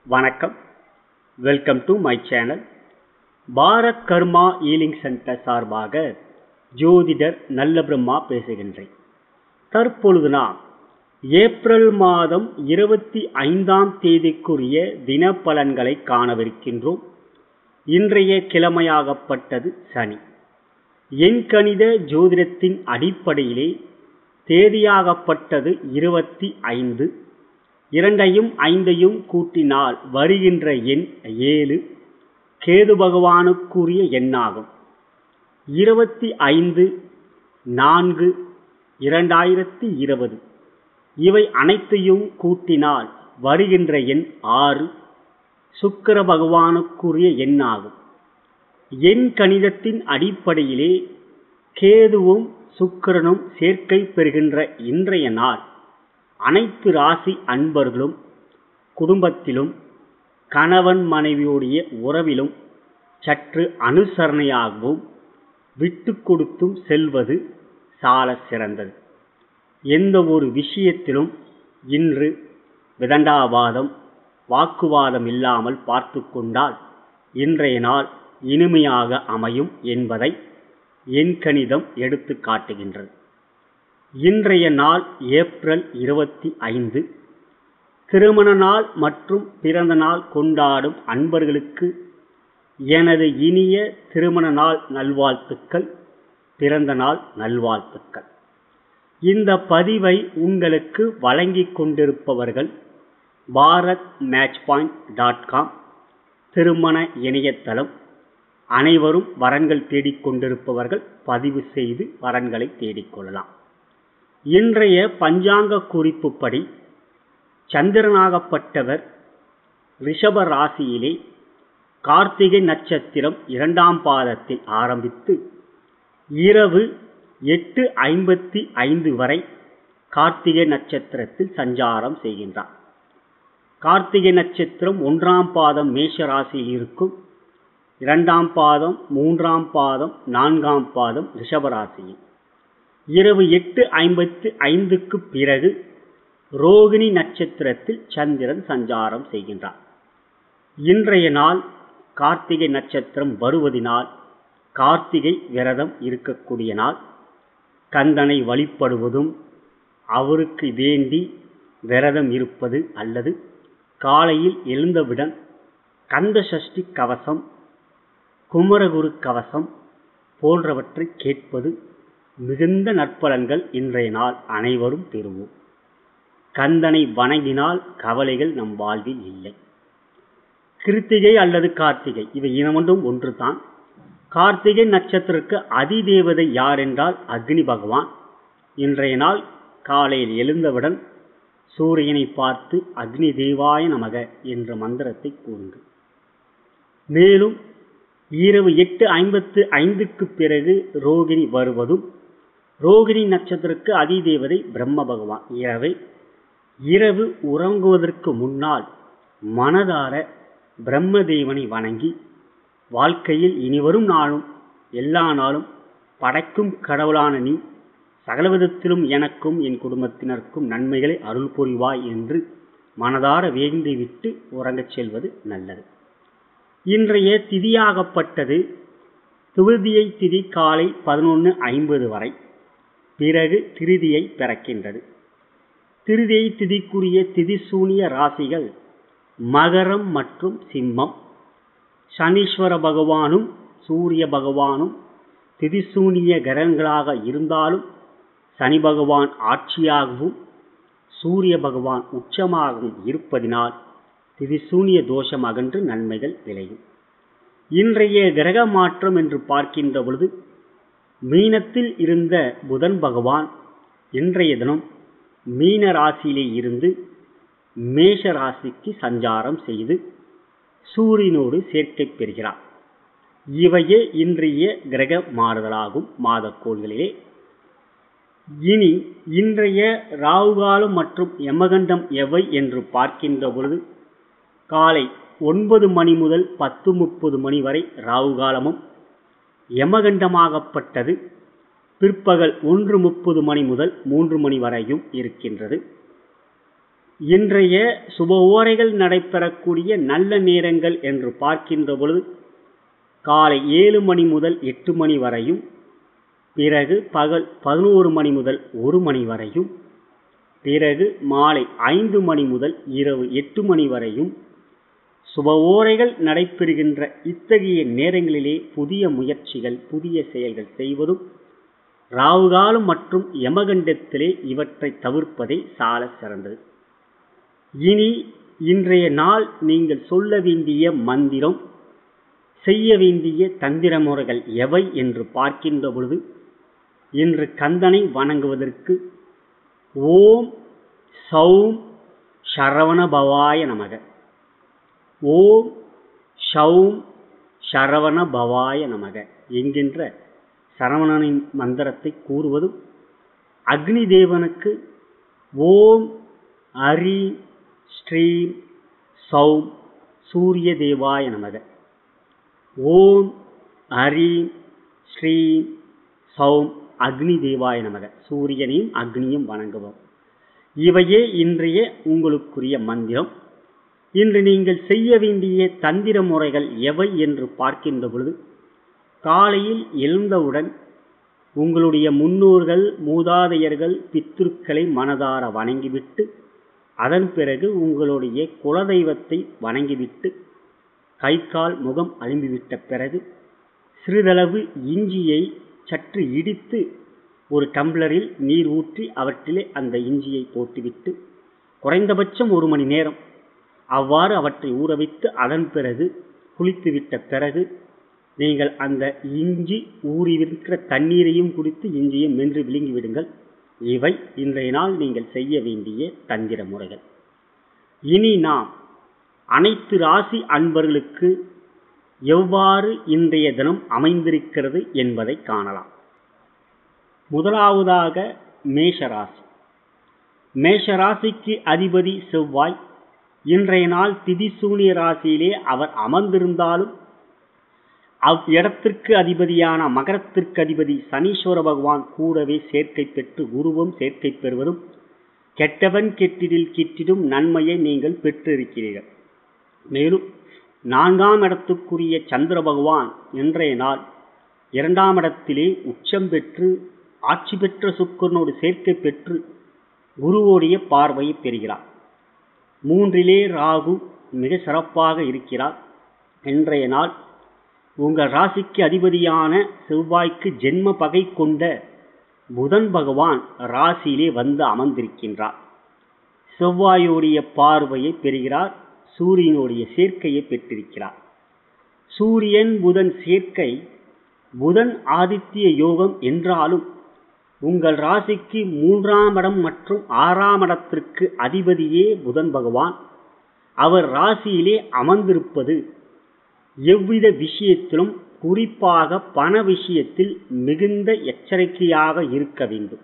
வணக்கம் welcome to my channel Bharat Karma healing centre சார்பாக ஜோதிடர் நல்ல பிரம்மா பேசுகின்றேன் தற்பொழுது நாம் ஏப்ரல் மாதம் இருபத்தி ஐந்தாம் தேதிக்குரிய தினப்பலன்களை காணவிருக்கின்றோம் இன்றைய கிழமையாகப்பட்டது சனி எண்கணித ஜோதிடத்தின் அடிப்படையிலே தேதியாகப்பட்டது இருபத்தி ஐந்து இரண்டையும் ஐந்தையும் கூட்டினால் வருகின்ற எண் ஏழு கேது பகவானுக்குரிய எண்ணாகும் இருபத்தி ஐந்து நான்கு இரண்டாயிரத்தி இருபது இவை அனைத்தையும் கூட்டினால் வருகின்ற எண் ஆறு சுக்கர பகவானுக்குரிய எண்ணாகும் எண் கணிதத்தின் அடிப்படையிலே கேதுவும் சுக்கிரனும் சேர்க்கை பெறுகின்ற இன்றைய நாள் அனைத்து ராசி அன்பர்களும் குடும்பத்திலும் கணவன் மனைவியுடைய உறவிலும் சற்று அனுசரணையாகவும் விட்டு கொடுத்தும் செல்வது சால சிறந்தது எந்த ஒரு விஷயத்திலும் இன்று விதண்டாவாதம் வாக்குவாதம் இல்லாமல் பார்த்து கொண்டால் இன்றைய நாள் இனிமையாக அமையும் என்பதை என் கணிதம் எடுத்து காட்டுகின்றது இன்றைய நாள் ஏப்ரல் இருபத்தி ஐந்து திருமண நாள் மற்றும் பிறந்த நாள் கொண்டாடும் அன்பர்களுக்கு எனது இனிய திருமண நாள் நல்வாழ்த்துக்கள் பிறந்த நாள் நல்வாழ்த்துக்கள் இந்த பதிவை உங்களுக்கு வழங்கிக் கொண்டிருப்பவர்கள் Bharat match point dot com திருமண இணையதளம் அனைவரும் வரன்கள் தேடிக்கொண்டிருப்பவர்கள் பதிவு செய்து வரன்களை தேடிக்கொள்ளலாம் இன்றைய பஞ்சாங்க குறிப்புப்படி சந்திரனாகப்பட்டவர் ரிஷப ராசியிலே கார்த்திகை நட்சத்திரம் இரண்டாம் பாதத்தில் ஆரம்பித்து இரவு எட்டு ஐம்பத்தி ஐந்து வரை கார்த்திகை நட்சத்திரத்தில் சஞ்சாரம் செய்கின்றார் கார்த்திகை நட்சத்திரம் ஒன்றாம் பாதம் மேஷ ராசியில் இருக்கும் இரண்டாம் பாதம் மூன்றாம் பாதம் நான்காம் பாதம் ரிஷபராசியில் இரவு எட்டு ஐம்பத்து ஐந்துக்கு பிறகு ரோகிணி நட்சத்திரத்தில் சந்திரன் சஞ்சாரம் செய்கின்றார் இன்றைய நாள் கார்த்திகை நட்சத்திரம் வருவதினால் கார்த்திகை விரதம் இருக்கக்கூடிய நாள் கந்தனை வழிபடுவதும் அவருக்கு வேண்டி விரதம் இருப்பது அல்லது காலையில் எழுந்தவுடன் கந்த சஷ்டி கவசம் குமரகுரு கவசம் போன்றவற்றை கேட்பது மிகுந்த நற்பலன்கள் இன்றைய நாள் அனைவரும் பெறுவோம் கந்தனை வணங்கினால் கவலைகள் நம் வாழ்வில் இல்லை கிருத்திகை அல்லது கார்த்திகை இவை இனமொன்றும் ஒன்றுதான் கார்த்திகை நட்சத்திரக்கு அதிதேவதை யார் என்றால் அக்னி பகவான் இன்றைய நாள் காலையில் எழுந்தவுடன் சூரியனை பார்த்து அக்னி தேவாய நமக என்ற மந்திரத்தை கூறுங்கள் மேலும் இரவு எட்டு ஐம்பத்து ஐந்துக்கு பிறகு ரோகிணி வருவதும் ரோகிணி நட்சத்திரக்கு அதிதேவதை பிரம்ம பகவான் இரவை இரவு உறங்குவதற்கு முன்னால் மனதார பிரம்மதேவனை வணங்கி வாழ்க்கையில் இனிவரும் நாளும் எல்லா நாளும் படைக்கும் கடவுளான நீ சகலவிதத்திலும் எனக்கும் என் குடும்பத்தினருக்கும் நன்மைகளை அருள் புரிவாய் என்று மனதார வேண்டிவிட்டு உறங்கச் செல்வது நல்லது இன்றைய திதியாகப்பட்டது துவிதியை திதி காலை பதினொன்று ஐம்பது வரை பிறகு திருதியை பிறக்கின்றது திருதியை திதிக்குரிய திதிசூனிய ராசிகள் மகரம் மற்றும் சிம்மம் சனீஸ்வர பகவானும் சூரிய பகவானும் திதிசூனிய கிரகங்களாக இருந்தாலும் சனி பகவான் ஆட்சியாகவும் சூரிய பகவான் உச்சமாகவும் இருப்பதினால் திதிசூனிய தோஷம் அகன்று நன்மைகள் விளையும் இன்றைய கிரக மாற்றம் என்று பார்க்கின்ற பொழுது மீனத்தில் இருந்த புதன் பகவான் இன்றைய தினம் மீன ராசியிலே இருந்து மேஷ ராசிக்கு சஞ்சாரம் செய்து சூரியனோடு சேர்க்கை பெறுகிறார் இவையே இன்றைய கிரக மாறுதலாகும் மாதக்கோள்களிலே இனி இன்றைய ராகுகாலம் மற்றும் யமகண்டம் எவை என்று பார்க்கின்ற பொழுது காலை ஒன்பது மணி முதல் பத்து முப்பது மணி வரை ராகுகாலமும் யமகண்டமாகப்பட்டது பிற்பகல் ஒன்று முப்பது மணி முதல் மூன்று மணி வரையும் இருக்கின்றது இன்றைய சுப ஓரைகள் நடைபெறக்கூடிய நல்ல நேரங்கள் என்று பார்க்கின்ற பொழுது காலை ஏழு மணி முதல் எட்டு மணி வரையும் பிறகு பகல் பதினோரு மணி முதல் ஒரு மணி வரையும் பிறகு மாலை ஐந்து மணி முதல் இரவு எட்டு மணி வரையும் சுப ஓரைகள் நடைபெறுகின்ற இத்தகைய நேரங்களிலே புதிய முயற்சிகள் புதிய செயல்கள் செய்வதும் ராவுகாலம் மற்றும் யமகண்டத்திலே இவற்றை தவிர்ப்பதே சால சிறந்தது இனி இன்றைய நாள் நீங்கள் சொல்ல வேண்டிய மந்திரம் செய்ய வேண்டிய தந்திர முறைகள் எவை என்று பார்க்கின்ற பொழுது இன்று கந்தனை வணங்குவதற்கு ஓம் சௌம் சரவண பவாய நமக ஓம் ஷௌம் சரவண பவாய நமக என்கின்ற சரவணனின் மந்திரத்தை கூறுவதும் அக்னி தேவனுக்கு ஓம் ஹரி ஸ்ரீம் சௌம் சூரிய தேவாய நமக ஓம் ஹரீம் ஸ்ரீம் சௌம் அக்னி தேவாய நமக சூரியனையும் அக்னியும் வணங்குவோம் இவையே இன்றைய உங்களுக்குரிய மந்திரம் இன்று நீங்கள் செய்ய வேண்டிய தந்திர முறைகள் எவை என்று பார்க்கின்ற பொழுது காலையில் எழுந்தவுடன் உங்களுடைய முன்னோர்கள் மூதாதையர்கள் பித்திருக்களை மனதார வணங்கிவிட்டு அதன் பிறகு உங்களுடைய குலதெய்வத்தை வணங்கிவிட்டு கை கால் முகம் அழும்பிவிட்ட பிறகு சிறிதளவு இஞ்சியை சற்று இடித்து ஒரு டம்ளரில் நீர் ஊற்றி அவற்றிலே அந்த இஞ்சியை போட்டுவிட்டு குறைந்தபட்சம் ஒரு மணி நேரம் அவ்வாறு அவற்றை ஊற வைத்து அதன் பிறகு குளித்துவிட்ட பிறகு நீங்கள் அந்த இஞ்சி ஊறிவிருக்கிற தண்ணீரையும் குடித்து இஞ்சியை மென்று விழுங்கி விடுங்கள் இவை இன்றைய நாள் நீங்கள் செய்ய வேண்டிய தந்திர முறைகள் இனி நாம் அனைத்து ராசி அன்பர்களுக்கு எவ்வாறு இன்றைய தினம் அமைந்திருக்கிறது என்பதை காணலாம் முதலாவதாக மேஷராசி மேஷராசிக்கு அதிபதி செவ்வாய் இன்றைய நாள் திதிசூனிய ராசியிலே அவர் அமர்ந்திருந்தாலும் அவ்விடத்திற்கு அதிபதியான மகரத்திற்கு அதிபதி சனீஸ்வர பகவான் கூடவே சேர்க்கை பெற்று குருவும் சேர்க்கை பெறுவதும் கெட்டவன் கெட்டிடில் கிட்டிடும் நன்மையை நீங்கள் பெற்றிருக்கிறீர்கள் மேலும் நான்காம் இடத்துக்குரிய சந்திர பகவான் இன்றைய நாள் இரண்டாம் இடத்திலே உச்சம் பெற்று ஆட்சி பெற்ற சுக்கரனோடு சேர்க்கை பெற்று குருவோடைய பார்வையை பெறுகிறார் மூன்றிலே ராகு மிக சிறப்பாக இருக்கிறார் இன்றைய நாள் உங்கள் ராசிக்கு அதிபதியான செவ்வாய்க்கு ஜென்ம பகை கொண்ட புதன் பகவான் ராசியிலே வந்து அமர்ந்திருக்கின்றார் செவ்வாயுடைய பார்வையை பெறுகிறார் சூரியனுடைய சேர்க்கையை பெற்றிருக்கிறார் சூரியன் புதன் சேர்க்கை புதன் ஆதித்ய யோகம் என்றாலும் உங்கள் ராசிக்கு மூன்றாம் இடம் மற்றும் ஆறாம் இடத்திற்கு அதிபதியே புதன் பகவான் அவர் ராசியிலே அமர்ந்திருப்பது எவ்வித விஷயத்திலும் குறிப்பாக பண விஷயத்தில் மிகுந்த எச்சரிக்கையாக இருக்க வேண்டும்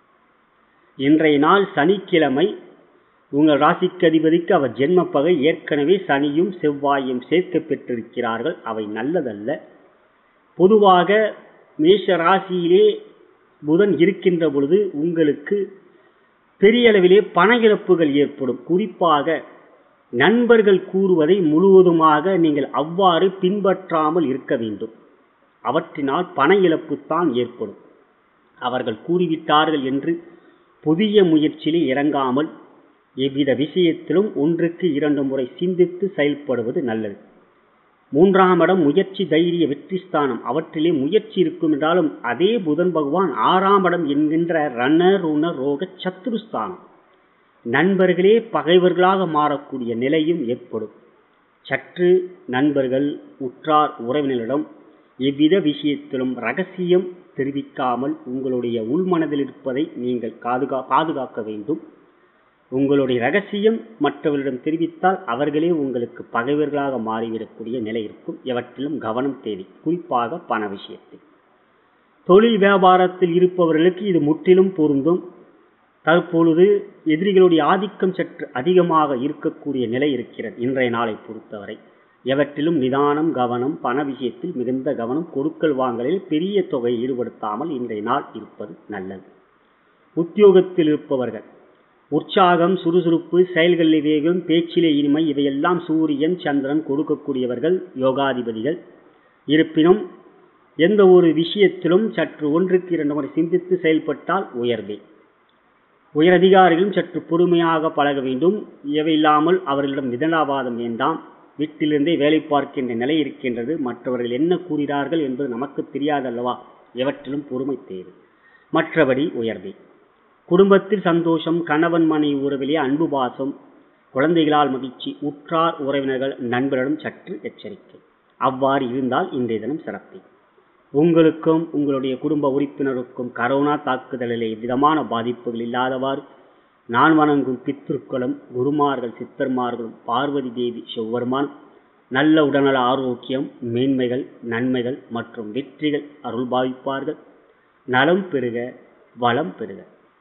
இன்றைய நாள் சனிக்கிழமை உங்கள் ராசிக்கு அதிபதிக்கு அவர் ஜென்மப்பகை ஏற்கனவே சனியும் செவ்வாயும் சேர்க்க பெற்றிருக்கிறார்கள் அவை நல்லதல்ல பொதுவாக மேஷ ராசியிலே புதன் இருக்கின்ற பொழுது உங்களுக்கு பெரிய அளவிலே பண இழப்புகள் ஏற்படும் குறிப்பாக நண்பர்கள் கூறுவதை முழுவதுமாக நீங்கள் அவ்வாறு பின்பற்றாமல் இருக்க வேண்டும் அவற்றினால் பண இழப்பு தான் ஏற்படும் அவர்கள் கூறிவிட்டார்கள் என்று புதிய முயற்சியிலே இறங்காமல் எவ்வித விஷயத்திலும் ஒன்றுக்கு இரண்டு முறை சிந்தித்து செயல்படுவது நல்லது மூன்றாம் இடம் முயற்சி தைரிய வெற்றி ஸ்தானம் அவற்றிலே முயற்சி இருக்கும் என்றாலும் அதே புதன் பகவான் ஆறாம் இடம் என்கின்ற ரண ருண ரோக சத்துருஸ்தானம் நண்பர்களே பகைவர்களாக மாறக்கூடிய நிலையும் ஏற்படும் சற்று நண்பர்கள் உற்றார் உறவினரிடம் எவ்வித விஷயத்திலும் ரகசியம் தெரிவிக்காமல் உங்களுடைய உள்மனதில் இருப்பதை நீங்கள் பாதுகா பாதுகாக்க வேண்டும் உங்களுடைய ரகசியம் மற்றவர்களிடம் தெரிவித்தால் அவர்களே உங்களுக்கு பகைவர்களாக மாறிவிடக்கூடிய நிலை இருக்கும் எவற்றிலும் கவனம் தேவை குறிப்பாக பண விஷயத்தில் தொழில் வியாபாரத்தில் இருப்பவர்களுக்கு இது முற்றிலும் பொருந்தும் தற்பொழுது எதிரிகளுடைய ஆதிக்கம் சற்று அதிகமாக இருக்கக்கூடிய நிலை இருக்கிறது இன்றைய நாளை பொறுத்தவரை எவற்றிலும் நிதானம் கவனம் பண விஷயத்தில் மிகுந்த கவனம் கொடுக்கல் வாங்கலில் பெரிய தொகை ஈடுபடுத்தாமல் இன்றைய நாள் இருப்பது நல்லது உத்தியோகத்தில் இருப்பவர்கள் உற்சாகம் சுறுசுறுப்பு செயல்களில் வேகம் பேச்சிலே இனிமை இவையெல்லாம் சூரியன் சந்திரன் கொடுக்கக்கூடியவர்கள் யோகாதிபதிகள் இருப்பினும் எந்த ஒரு விஷயத்திலும் சற்று ஒன்றுக்கு இரண்டு முறை சிந்தித்து செயல்பட்டால் உயர்வே உயரதிகாரிகளும் சற்று பொறுமையாக பழக வேண்டும் இவையில்லாமல் அவர்களிடம் விதனாவாதம் வேண்டாம் வீட்டிலிருந்தே வேலை பார்க்கின்ற நிலை இருக்கின்றது மற்றவர்கள் என்ன கூறுகிறார்கள் என்பது நமக்கு தெரியாதல்லவா எவற்றிலும் பொறுமை தேவை மற்றபடி உயர்வே குடும்பத்தில் சந்தோஷம் கணவன் மனைவி உறவிலே அன்பு பாசம் குழந்தைகளால் மகிழ்ச்சி உற்றார் உறவினர்கள் நண்பரிடம் சற்று எச்சரிக்கை அவ்வாறு இருந்தால் இன்றைய தினம் சிறப்பே உங்களுக்கும் உங்களுடைய குடும்ப உறுப்பினருக்கும் கரோனா தாக்குதலிலே விதமான பாதிப்புகள் இல்லாதவாறு நான் வணங்கும் பித்திருக்களும் குருமார்கள் சித்தர்மார்களும் பார்வதி தேவி செவ்வருமான் நல்ல உடல்நல ஆரோக்கியம் மேன்மைகள் நன்மைகள் மற்றும் வெற்றிகள் அருள் பாவிப்பார்கள் நலம் பெறுக வளம் பெறுக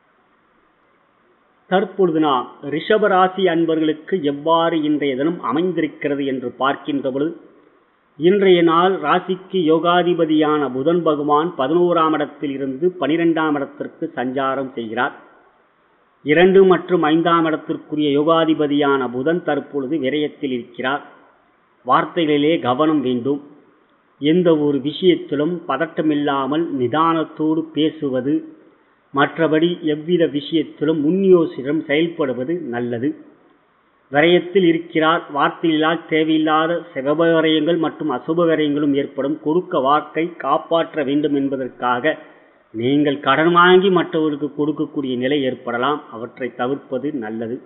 தற்பொழுது நாம் ரிஷபராசி அன்பர்களுக்கு எவ்வாறு இன்றைய தினம் அமைந்திருக்கிறது என்று பார்க்கின்ற பொழுது இன்றைய நாள் ராசிக்கு யோகாதிபதியான புதன் பகவான் பதினோராம் இடத்தில் இருந்து பனிரெண்டாம் இடத்திற்கு சஞ்சாரம் செய்கிறார் இரண்டு மற்றும் ஐந்தாம் இடத்திற்குரிய யோகாதிபதியான புதன் தற்பொழுது விரயத்தில் இருக்கிறார் வார்த்தைகளிலே கவனம் வேண்டும் எந்த ஒரு விஷயத்திலும் பதட்டமில்லாமல் நிதானத்தோடு பேசுவது மற்றபடி எவ்வித விஷயத்திலும் முன்யோசிடம் செயல்படுவது நல்லது விரயத்தில் இருக்கிறார் வார்த்தையிலால் தேவையில்லாத சிவபவரயங்கள் மற்றும் அசுபவரயங்களும் ஏற்படும் கொடுக்க வாக்கை காப்பாற்ற வேண்டும் என்பதற்காக நீங்கள் கடன் வாங்கி மற்றவர்களுக்கு கொடுக்கக்கூடிய நிலை ஏற்படலாம் அவற்றை தவிர்ப்பது நல்லது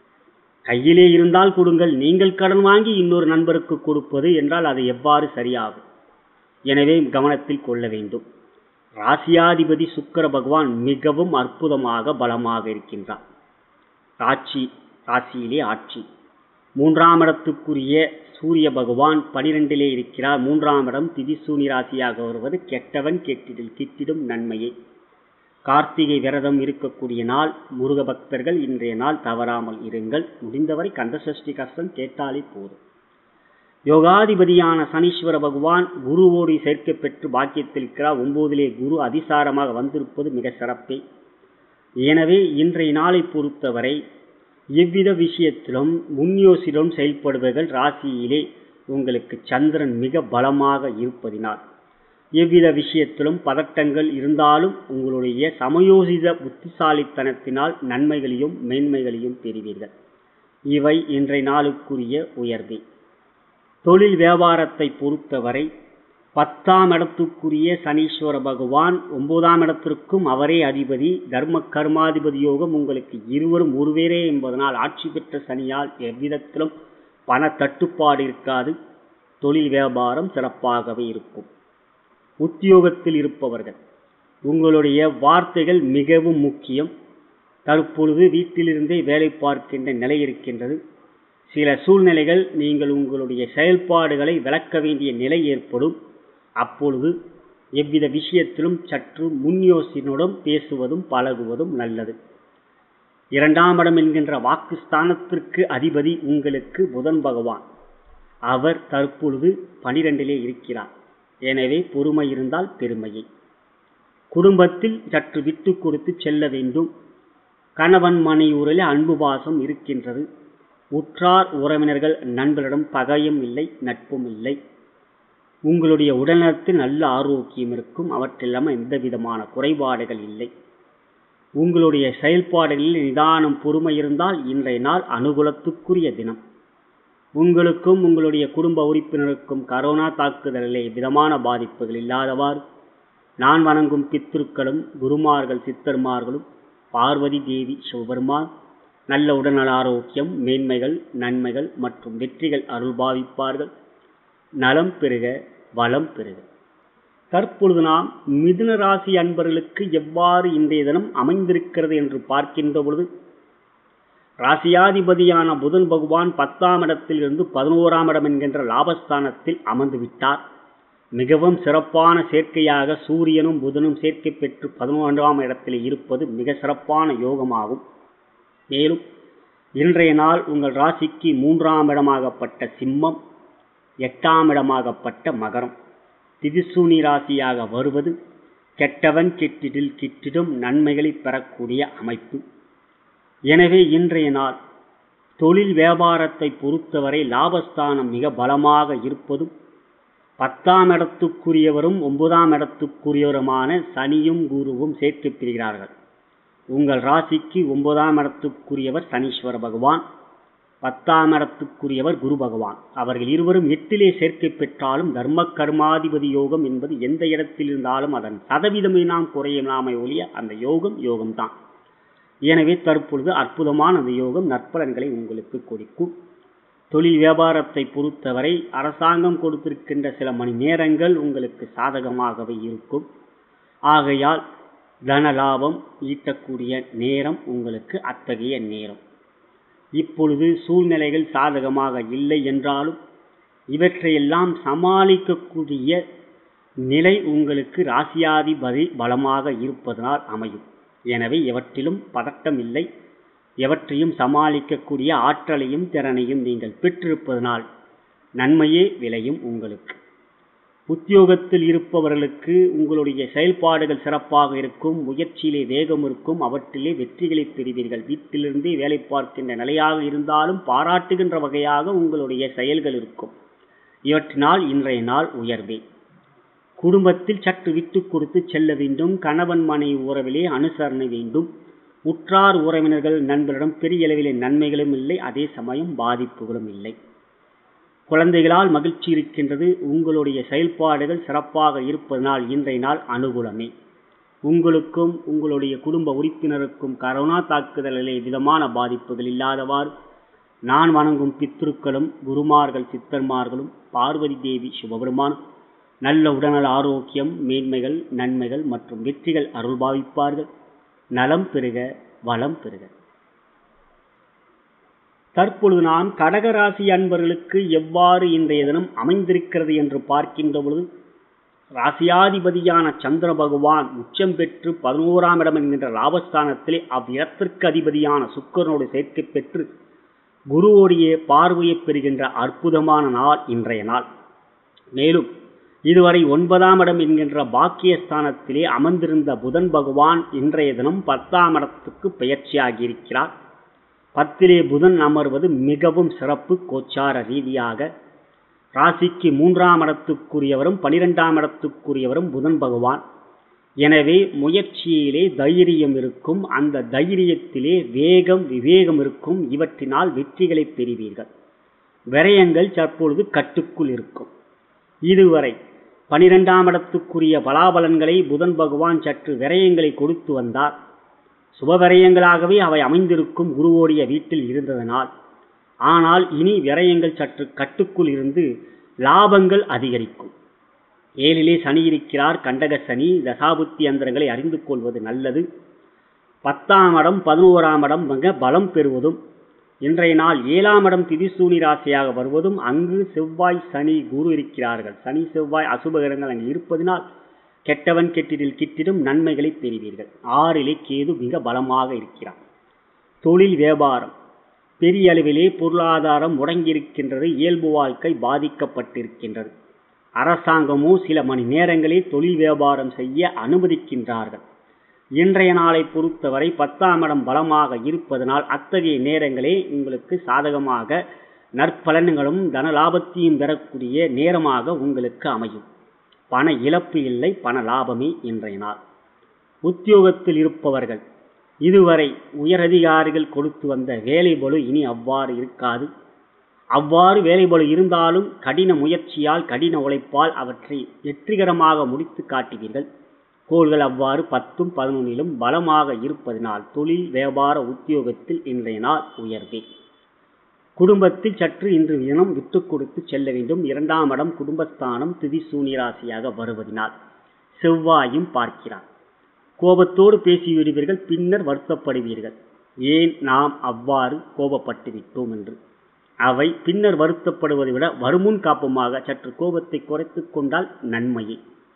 கையிலே இருந்தால் கொடுங்கள் நீங்கள் கடன் வாங்கி இன்னொரு நண்பருக்கு கொடுப்பது என்றால் அது எவ்வாறு சரியாகும் எனவே கவனத்தில் கொள்ள வேண்டும் ராசியாதிபதி சுக்கர பகவான் மிகவும் அற்புதமாக பலமாக இருக்கின்றார் ராட்சி ராசியிலே ஆட்சி மூன்றாம் இடத்துக்குரிய சூரிய பகவான் பனிரெண்டிலே இருக்கிறார் மூன்றாம் இடம் திதிசூனி ராசியாக வருவது கெட்டவன் கெட்டிடில் கிட்டிடும் நன்மையை கார்த்திகை விரதம் இருக்கக்கூடிய நாள் முருக பக்தர்கள் இன்றைய நாள் தவறாமல் இருங்கள் முடிந்தவரை கந்தசஷ்டி கஷ்டம் கேட்டாலே போதும் யோகாதிபதியான சனீஸ்வர பகவான் குருவோடு சேர்க்கை பெற்று பாக்கியத்தில் இருக்கிறார் ஒன்பதிலே குரு அதிசாரமாக வந்திருப்பது மிக சிறப்பே எனவே இன்றைய நாளை பொறுத்தவரை எவ்வித விஷயத்திலும் முன்யோசிடம் செயல்படுபவர்கள் ராசியிலே உங்களுக்கு சந்திரன் மிக பலமாக இருப்பதினால் எவ்வித விஷயத்திலும் பதட்டங்கள் இருந்தாலும் உங்களுடைய சமயோசித புத்திசாலித்தனத்தினால் நன்மைகளையும் மேன்மைகளையும் பெறுவீர்கள் இவை இன்றைய நாளுக்குரிய உயர்வே தொழில் வியாபாரத்தை பொறுத்தவரை பத்தாம் இடத்துக்குரிய சனீஸ்வர பகவான் ஒன்பதாம் இடத்திற்கும் அவரே அதிபதி தர்ம கர்மாதிபதி யோகம் உங்களுக்கு இருவரும் ஒருவேரே என்பதனால் ஆட்சி பெற்ற சனியால் எவ்விதத்திலும் பண தட்டுப்பாடு இருக்காது தொழில் வியாபாரம் சிறப்பாகவே இருக்கும் உத்தியோகத்தில் இருப்பவர்கள் உங்களுடைய வார்த்தைகள் மிகவும் முக்கியம் தற்பொழுது வீட்டிலிருந்தே வேலை பார்க்கின்ற நிலை இருக்கின்றது சில சூழ்நிலைகள் நீங்கள் உங்களுடைய செயல்பாடுகளை விளக்க வேண்டிய நிலை ஏற்படும் அப்பொழுது எவ்வித விஷயத்திலும் சற்று முன்யோசனுடன் பேசுவதும் பழகுவதும் நல்லது இரண்டாம் இடம் என்கின்ற வாக்குஸ்தானத்திற்கு அதிபதி உங்களுக்கு புதன் பகவான் அவர் தற்பொழுது பனிரெண்டிலே இருக்கிறார் எனவே பொறுமை இருந்தால் பெருமையை குடும்பத்தில் சற்று விட்டு கொடுத்து செல்ல வேண்டும் கணவன் மனையூரில் அன்பு பாசம் இருக்கின்றது உற்றார் உறவினர்கள் நண்பரிடம் பகையும் இல்லை நட்பும் இல்லை உங்களுடைய உடல்நலத்தில் நல்ல ஆரோக்கியம் இருக்கும் அவற்றில்லாமல் எந்த விதமான குறைபாடுகள் இல்லை உங்களுடைய செயல்பாடுகளில் நிதானம் பொறுமை இருந்தால் இன்றைய நாள் அனுகூலத்துக்குரிய தினம் உங்களுக்கும் உங்களுடைய குடும்ப உறுப்பினருக்கும் கரோனா தாக்குதலிலே விதமான பாதிப்புகள் இல்லாதவாறு நான் வணங்கும் பித்திருக்களும் குருமார்கள் சித்தர்மார்களும் பார்வதி தேவி சிவபெருமான் நல்ல உடல்நல ஆரோக்கியம் மேன்மைகள் நன்மைகள் மற்றும் வெற்றிகள் அருள் பாவிப்பார்கள் நலம் பெறுக வளம் பெறுக தற்பொழுது நாம் மிதுன ராசி அன்பர்களுக்கு எவ்வாறு இன்றைய தினம் அமைந்திருக்கிறது என்று பார்க்கின்ற பொழுது ராசியாதிபதியான புதன் பகவான் பத்தாம் இடத்தில் இருந்து பதினோராம் இடம் என்கின்ற லாபஸ்தானத்தில் அமர்ந்து விட்டார் மிகவும் சிறப்பான சேர்க்கையாக சூரியனும் புதனும் சேர்க்கை பெற்று பதினொன்றாம் இடத்தில் இருப்பது மிக சிறப்பான யோகமாகும் மேலும் இன்றைய நாள் உங்கள் ராசிக்கு மூன்றாம் இடமாகப்பட்ட சிம்மம் எட்டாம் இடமாகப்பட்ட மகரம் திதிசூனி ராசியாக வருவது கெட்டவன் கெட்டிடில் கிட்டிடும் நன்மைகளை பெறக்கூடிய அமைப்பு எனவே இன்றைய நாள் தொழில் வியாபாரத்தை பொறுத்தவரை லாபஸ்தானம் மிக பலமாக இருப்பதும் பத்தாம் இடத்துக்குரியவரும் ஒன்பதாம் இடத்துக்குரியவருமான சனியும் குருவும் சேர்த்து பெறுகிறார்கள் உங்கள் ராசிக்கு ஒன்பதாம் இடத்துக்குரியவர் சனீஸ்வர பகவான் பத்தாம் இடத்துக்குரியவர் குரு பகவான் அவர்கள் இருவரும் எட்டிலே சேர்க்கை பெற்றாலும் தர்ம கர்மாதிபதி யோகம் என்பது எந்த இடத்தில் இருந்தாலும் அதன் சதவீதமே நாம் குறையலாமை ஒழிய அந்த யோகம் யோகம்தான் எனவே தற்பொழுது அற்புதமான அந்த யோகம் நற்பலன்களை உங்களுக்கு கொடுக்கும் தொழில் வியாபாரத்தை பொறுத்தவரை அரசாங்கம் கொடுத்திருக்கின்ற சில மணி நேரங்கள் உங்களுக்கு சாதகமாகவே இருக்கும் ஆகையால் தன லாபம் ஈட்டக்கூடிய நேரம் உங்களுக்கு அத்தகைய நேரம் இப்பொழுது சூழ்நிலைகள் சாதகமாக இல்லை என்றாலும் இவற்றையெல்லாம் சமாளிக்கக்கூடிய நிலை உங்களுக்கு ராசியாதிபதி பலமாக இருப்பதனால் அமையும் எனவே எவற்றிலும் பதட்டம் இல்லை எவற்றையும் சமாளிக்கக்கூடிய ஆற்றலையும் திறனையும் நீங்கள் பெற்றிருப்பதனால் நன்மையே விளையும் உங்களுக்கு உத்தியோகத்தில் இருப்பவர்களுக்கு உங்களுடைய செயல்பாடுகள் சிறப்பாக இருக்கும் முயற்சியிலே வேகம் இருக்கும் அவற்றிலே வெற்றிகளை பெறுவீர்கள் வீட்டிலிருந்தே வேலை பார்க்கின்ற நிலையாக இருந்தாலும் பாராட்டுகின்ற வகையாக உங்களுடைய செயல்கள் இருக்கும் இவற்றினால் இன்றைய நாள் உயர்வே குடும்பத்தில் சற்று விட்டு கொடுத்து செல்ல வேண்டும் கணவன் மனைவி உறவிலே அனுசரணை வேண்டும் உற்றார் உறவினர்கள் நண்பரிடம் பெரிய அளவிலே நன்மைகளும் இல்லை அதே சமயம் பாதிப்புகளும் இல்லை குழந்தைகளால் மகிழ்ச்சி இருக்கின்றது உங்களுடைய செயல்பாடுகள் சிறப்பாக இருப்பதனால் இன்றைய நாள் அனுகூலமே உங்களுக்கும் உங்களுடைய குடும்ப உறுப்பினருக்கும் கரோனா தாக்குதலிலே விதமான பாதிப்புகள் இல்லாதவாறு நான் வணங்கும் பித்ருக்களும் குருமார்கள் சித்தர்மார்களும் பார்வதி தேவி சிவபெருமான் நல்ல உடல்நல ஆரோக்கியம் மேன்மைகள் நன்மைகள் மற்றும் வெற்றிகள் அருள் பாவிப்பார்கள் நலம் பெறுக வளம் பெறுக தற்பொழுது நாம் கடகராசி அன்பர்களுக்கு எவ்வாறு இன்றைய தினம் அமைந்திருக்கிறது என்று பார்க்கின்ற பொழுது ராசியாதிபதியான சந்திர பகவான் உச்சம் பெற்று பதினோராம் இடம் என்கின்ற லாபஸ்தானத்திலே அவ்விடத்திற்கு அதிபதியான சுக்கரனோடு சேர்க்கை பெற்று குருவோடைய பார்வையை பெறுகின்ற அற்புதமான நாள் இன்றைய நாள் மேலும் இதுவரை ஒன்பதாம் இடம் என்கின்ற பாக்கியஸ்தானத்திலே அமர்ந்திருந்த புதன் பகவான் இன்றைய தினம் பத்தாம் இடத்துக்கு பெயர்ச்சியாகி இருக்கிறார் பத்திலே புதன் அமர்வது மிகவும் சிறப்பு கோச்சார ரீதியாக ராசிக்கு மூன்றாம் இடத்துக்குரியவரும் பனிரெண்டாம் இடத்துக்குரியவரும் புதன் பகவான் எனவே முயற்சியிலே தைரியம் இருக்கும் அந்த தைரியத்திலே வேகம் விவேகம் இருக்கும் இவற்றினால் வெற்றிகளை பெறுவீர்கள் விரயங்கள் தற்பொழுது கட்டுக்குள் இருக்கும் இதுவரை பனிரெண்டாம் இடத்துக்குரிய பலாபலன்களை புதன் பகவான் சற்று விரயங்களை கொடுத்து வந்தார் சுபவிரயங்களாகவே அவை அமைந்திருக்கும் குருவோடைய வீட்டில் இருந்ததனால் ஆனால் இனி விரயங்கள் சற்று கட்டுக்குள் இருந்து லாபங்கள் அதிகரிக்கும் ஏழிலே சனி இருக்கிறார் கண்டக சனி தசாபுத்தி அந்தரங்களை அறிந்து கொள்வது நல்லது பத்தாம் இடம் பதினோராம் இடம் மிக பலம் பெறுவதும் இன்றைய நாள் ஏழாம் இடம் திதிசூனி ராசியாக வருவதும் அங்கு செவ்வாய் சனி குரு இருக்கிறார்கள் சனி செவ்வாய் அசுபகரங்கள் அங்கு இருப்பதினால் கெட்டவன் கெட்டிடில் கிட்டிடும் நன்மைகளை பெறுவீர்கள் ஆறிலே கேது மிக பலமாக இருக்கிறார் தொழில் வியாபாரம் பெரிய அளவிலே பொருளாதாரம் முடங்கியிருக்கின்றது இயல்பு வாழ்க்கை பாதிக்கப்பட்டிருக்கின்றது அரசாங்கமோ சில மணி நேரங்களில் தொழில் வியாபாரம் செய்ய அனுமதிக்கின்றார்கள் இன்றைய நாளை பொறுத்தவரை பத்தாம் இடம் பலமாக இருப்பதனால் அத்தகைய நேரங்களே உங்களுக்கு சாதகமாக நற்பலன்களும் தன லாபத்தையும் பெறக்கூடிய நேரமாக உங்களுக்கு அமையும் பண இழப்பு இல்லை பண லாபமே இன்றைய நாள் உத்தியோகத்தில் இருப்பவர்கள் இதுவரை உயரதிகாரிகள் கொடுத்து வந்த வேலை பளு இனி அவ்வாறு இருக்காது அவ்வாறு வேலை பளு இருந்தாலும் கடின முயற்சியால் கடின உழைப்பால் அவற்றை வெற்றிகரமாக முடித்து காட்டுவீர்கள் கோள்கள் அவ்வாறு பத்தும் பதினொன்னிலும் பலமாக இருப்பதனால் தொழில் வியாபார உத்தியோகத்தில் இன்றைய நாள் உயர்வே குடும்பத்தில் சற்று இன்று தினம் விட்டு கொடுத்து செல்ல வேண்டும் இரண்டாம் இடம் குடும்பஸ்தானம் திதி சூனியராசியாக வருவதினால் செவ்வாயும் பார்க்கிறார் கோபத்தோடு பேசிவிடுவீர்கள் பின்னர் வருத்தப்படுவீர்கள் ஏன் நாம் அவ்வாறு கோபப்பட்டு விட்டோம் என்று அவை பின்னர் வருத்தப்படுவதை விட வருமுன் காப்புமாக சற்று கோபத்தை குறைத்து கொண்டால் நன்மையே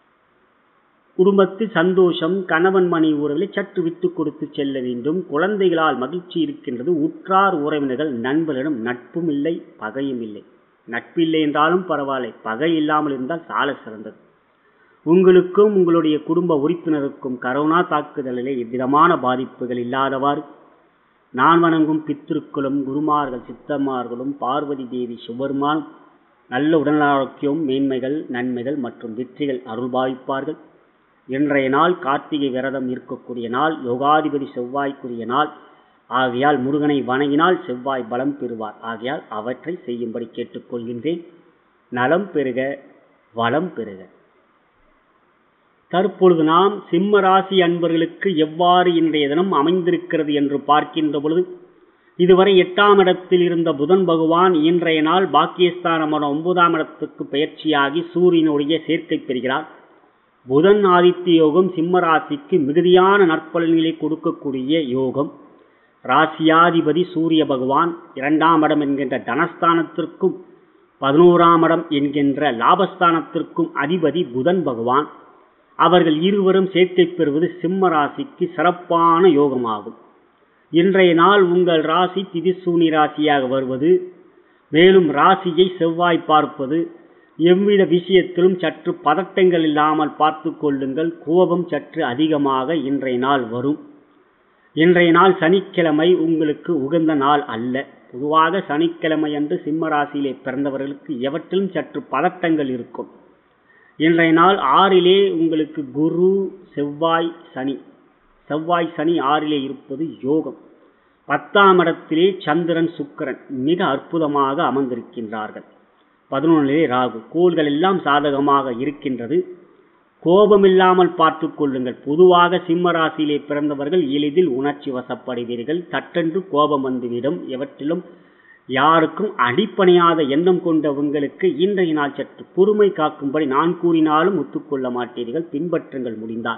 குடும்பத்தில் சந்தோஷம் கணவன் மணி உறவிலே சற்று விட்டு கொடுத்து செல்ல வேண்டும் குழந்தைகளால் மகிழ்ச்சி இருக்கின்றது உற்றார் உறவினர்கள் நண்பர்களிடம் நட்பும் இல்லை பகையும் இல்லை நட்பில்லை என்றாலும் பரவாயில்லை பகை இல்லாமல் இருந்தால் சால சிறந்தது உங்களுக்கும் உங்களுடைய குடும்ப உறுப்பினருக்கும் கரோனா தாக்குதலிலே எவ்விதமான பாதிப்புகள் இல்லாதவாறு நான் வணங்கும் பித்திருக்களும் குருமார்கள் சித்தமார்களும் பார்வதி தேவி சிவபெருமானும் நல்ல உடலாரோக்கியம் மேன்மைகள் நன்மைகள் மற்றும் வெற்றிகள் அருள்பாவிப்பார்கள் இன்றைய நாள் கார்த்திகை விரதம் இருக்கக்கூடிய நாள் யோகாதிபதி செவ்வாய்க்குரிய நாள் ஆகையால் முருகனை வணங்கினால் செவ்வாய் பலம் பெறுவார் ஆகையால் அவற்றை செய்யும்படி கேட்டுக்கொள்கின்றேன் நலம் பெறுக வளம் பெறுக தற்பொழுது நாம் சிம்ம ராசி அன்பர்களுக்கு எவ்வாறு இன்றைய தினம் அமைந்திருக்கிறது என்று பார்க்கின்ற பொழுது இதுவரை எட்டாம் இடத்தில் இருந்த புதன் பகவான் இன்றைய நாள் பாக்கியஸ்தானமான ஒன்பதாம் இடத்துக்கு பயிற்சியாகி சூரியனுடைய சேர்க்கை பெறுகிறார் புதன் ஆதித்ய யோகம் சிம்ம ராசிக்கு மிகுதியான நற்பலன்களை கொடுக்கக்கூடிய யோகம் ராசியாதிபதி சூரிய பகவான் இரண்டாம் இடம் என்கின்ற தனஸ்தானத்திற்கும் பதினோராம் இடம் என்கின்ற லாபஸ்தானத்திற்கும் அதிபதி புதன் பகவான் அவர்கள் இருவரும் சேர்க்கை பெறுவது சிம்ம ராசிக்கு சிறப்பான யோகமாகும் இன்றைய நாள் உங்கள் ராசி திதிசூனி ராசியாக வருவது மேலும் ராசியை செவ்வாய் பார்ப்பது எவ்வித விஷயத்திலும் சற்று பதட்டங்கள் இல்லாமல் பார்த்து கொள்ளுங்கள் கோபம் சற்று அதிகமாக இன்றைய நாள் வரும் இன்றைய நாள் சனிக்கிழமை உங்களுக்கு உகந்த நாள் அல்ல பொதுவாக சனிக்கிழமை அன்று சிம்ம ராசியிலே பிறந்தவர்களுக்கு எவற்றிலும் சற்று பதட்டங்கள் இருக்கும் இன்றைய நாள் ஆறிலே உங்களுக்கு குரு செவ்வாய் சனி செவ்வாய் சனி ஆறிலே இருப்பது யோகம் பத்தாம் இடத்திலே சந்திரன் சுக்கரன் மிக அற்புதமாக அமர்ந்திருக்கின்றார்கள் பதினொன்றிலே ராகு கோள்கள் எல்லாம் சாதகமாக இருக்கின்றது கோபமில்லாமல் பார்த்து கொள்ளுங்கள் பொதுவாக சிம்ம ராசியிலே பிறந்தவர்கள் எளிதில் உணர்ச்சி வசப்படுவீர்கள் தட்டென்று கோபம் வந்துவிடும் எவற்றிலும் யாருக்கும் அடிப்படையாத எண்ணம் கொண்ட உங்களுக்கு இன்றைய நாள் சற்று பொறுமை காக்கும்படி நான் கூறினாலும் ஒத்துக்கொள்ள மாட்டீர்கள் பின்பற்றுங்கள் முடிந்தால்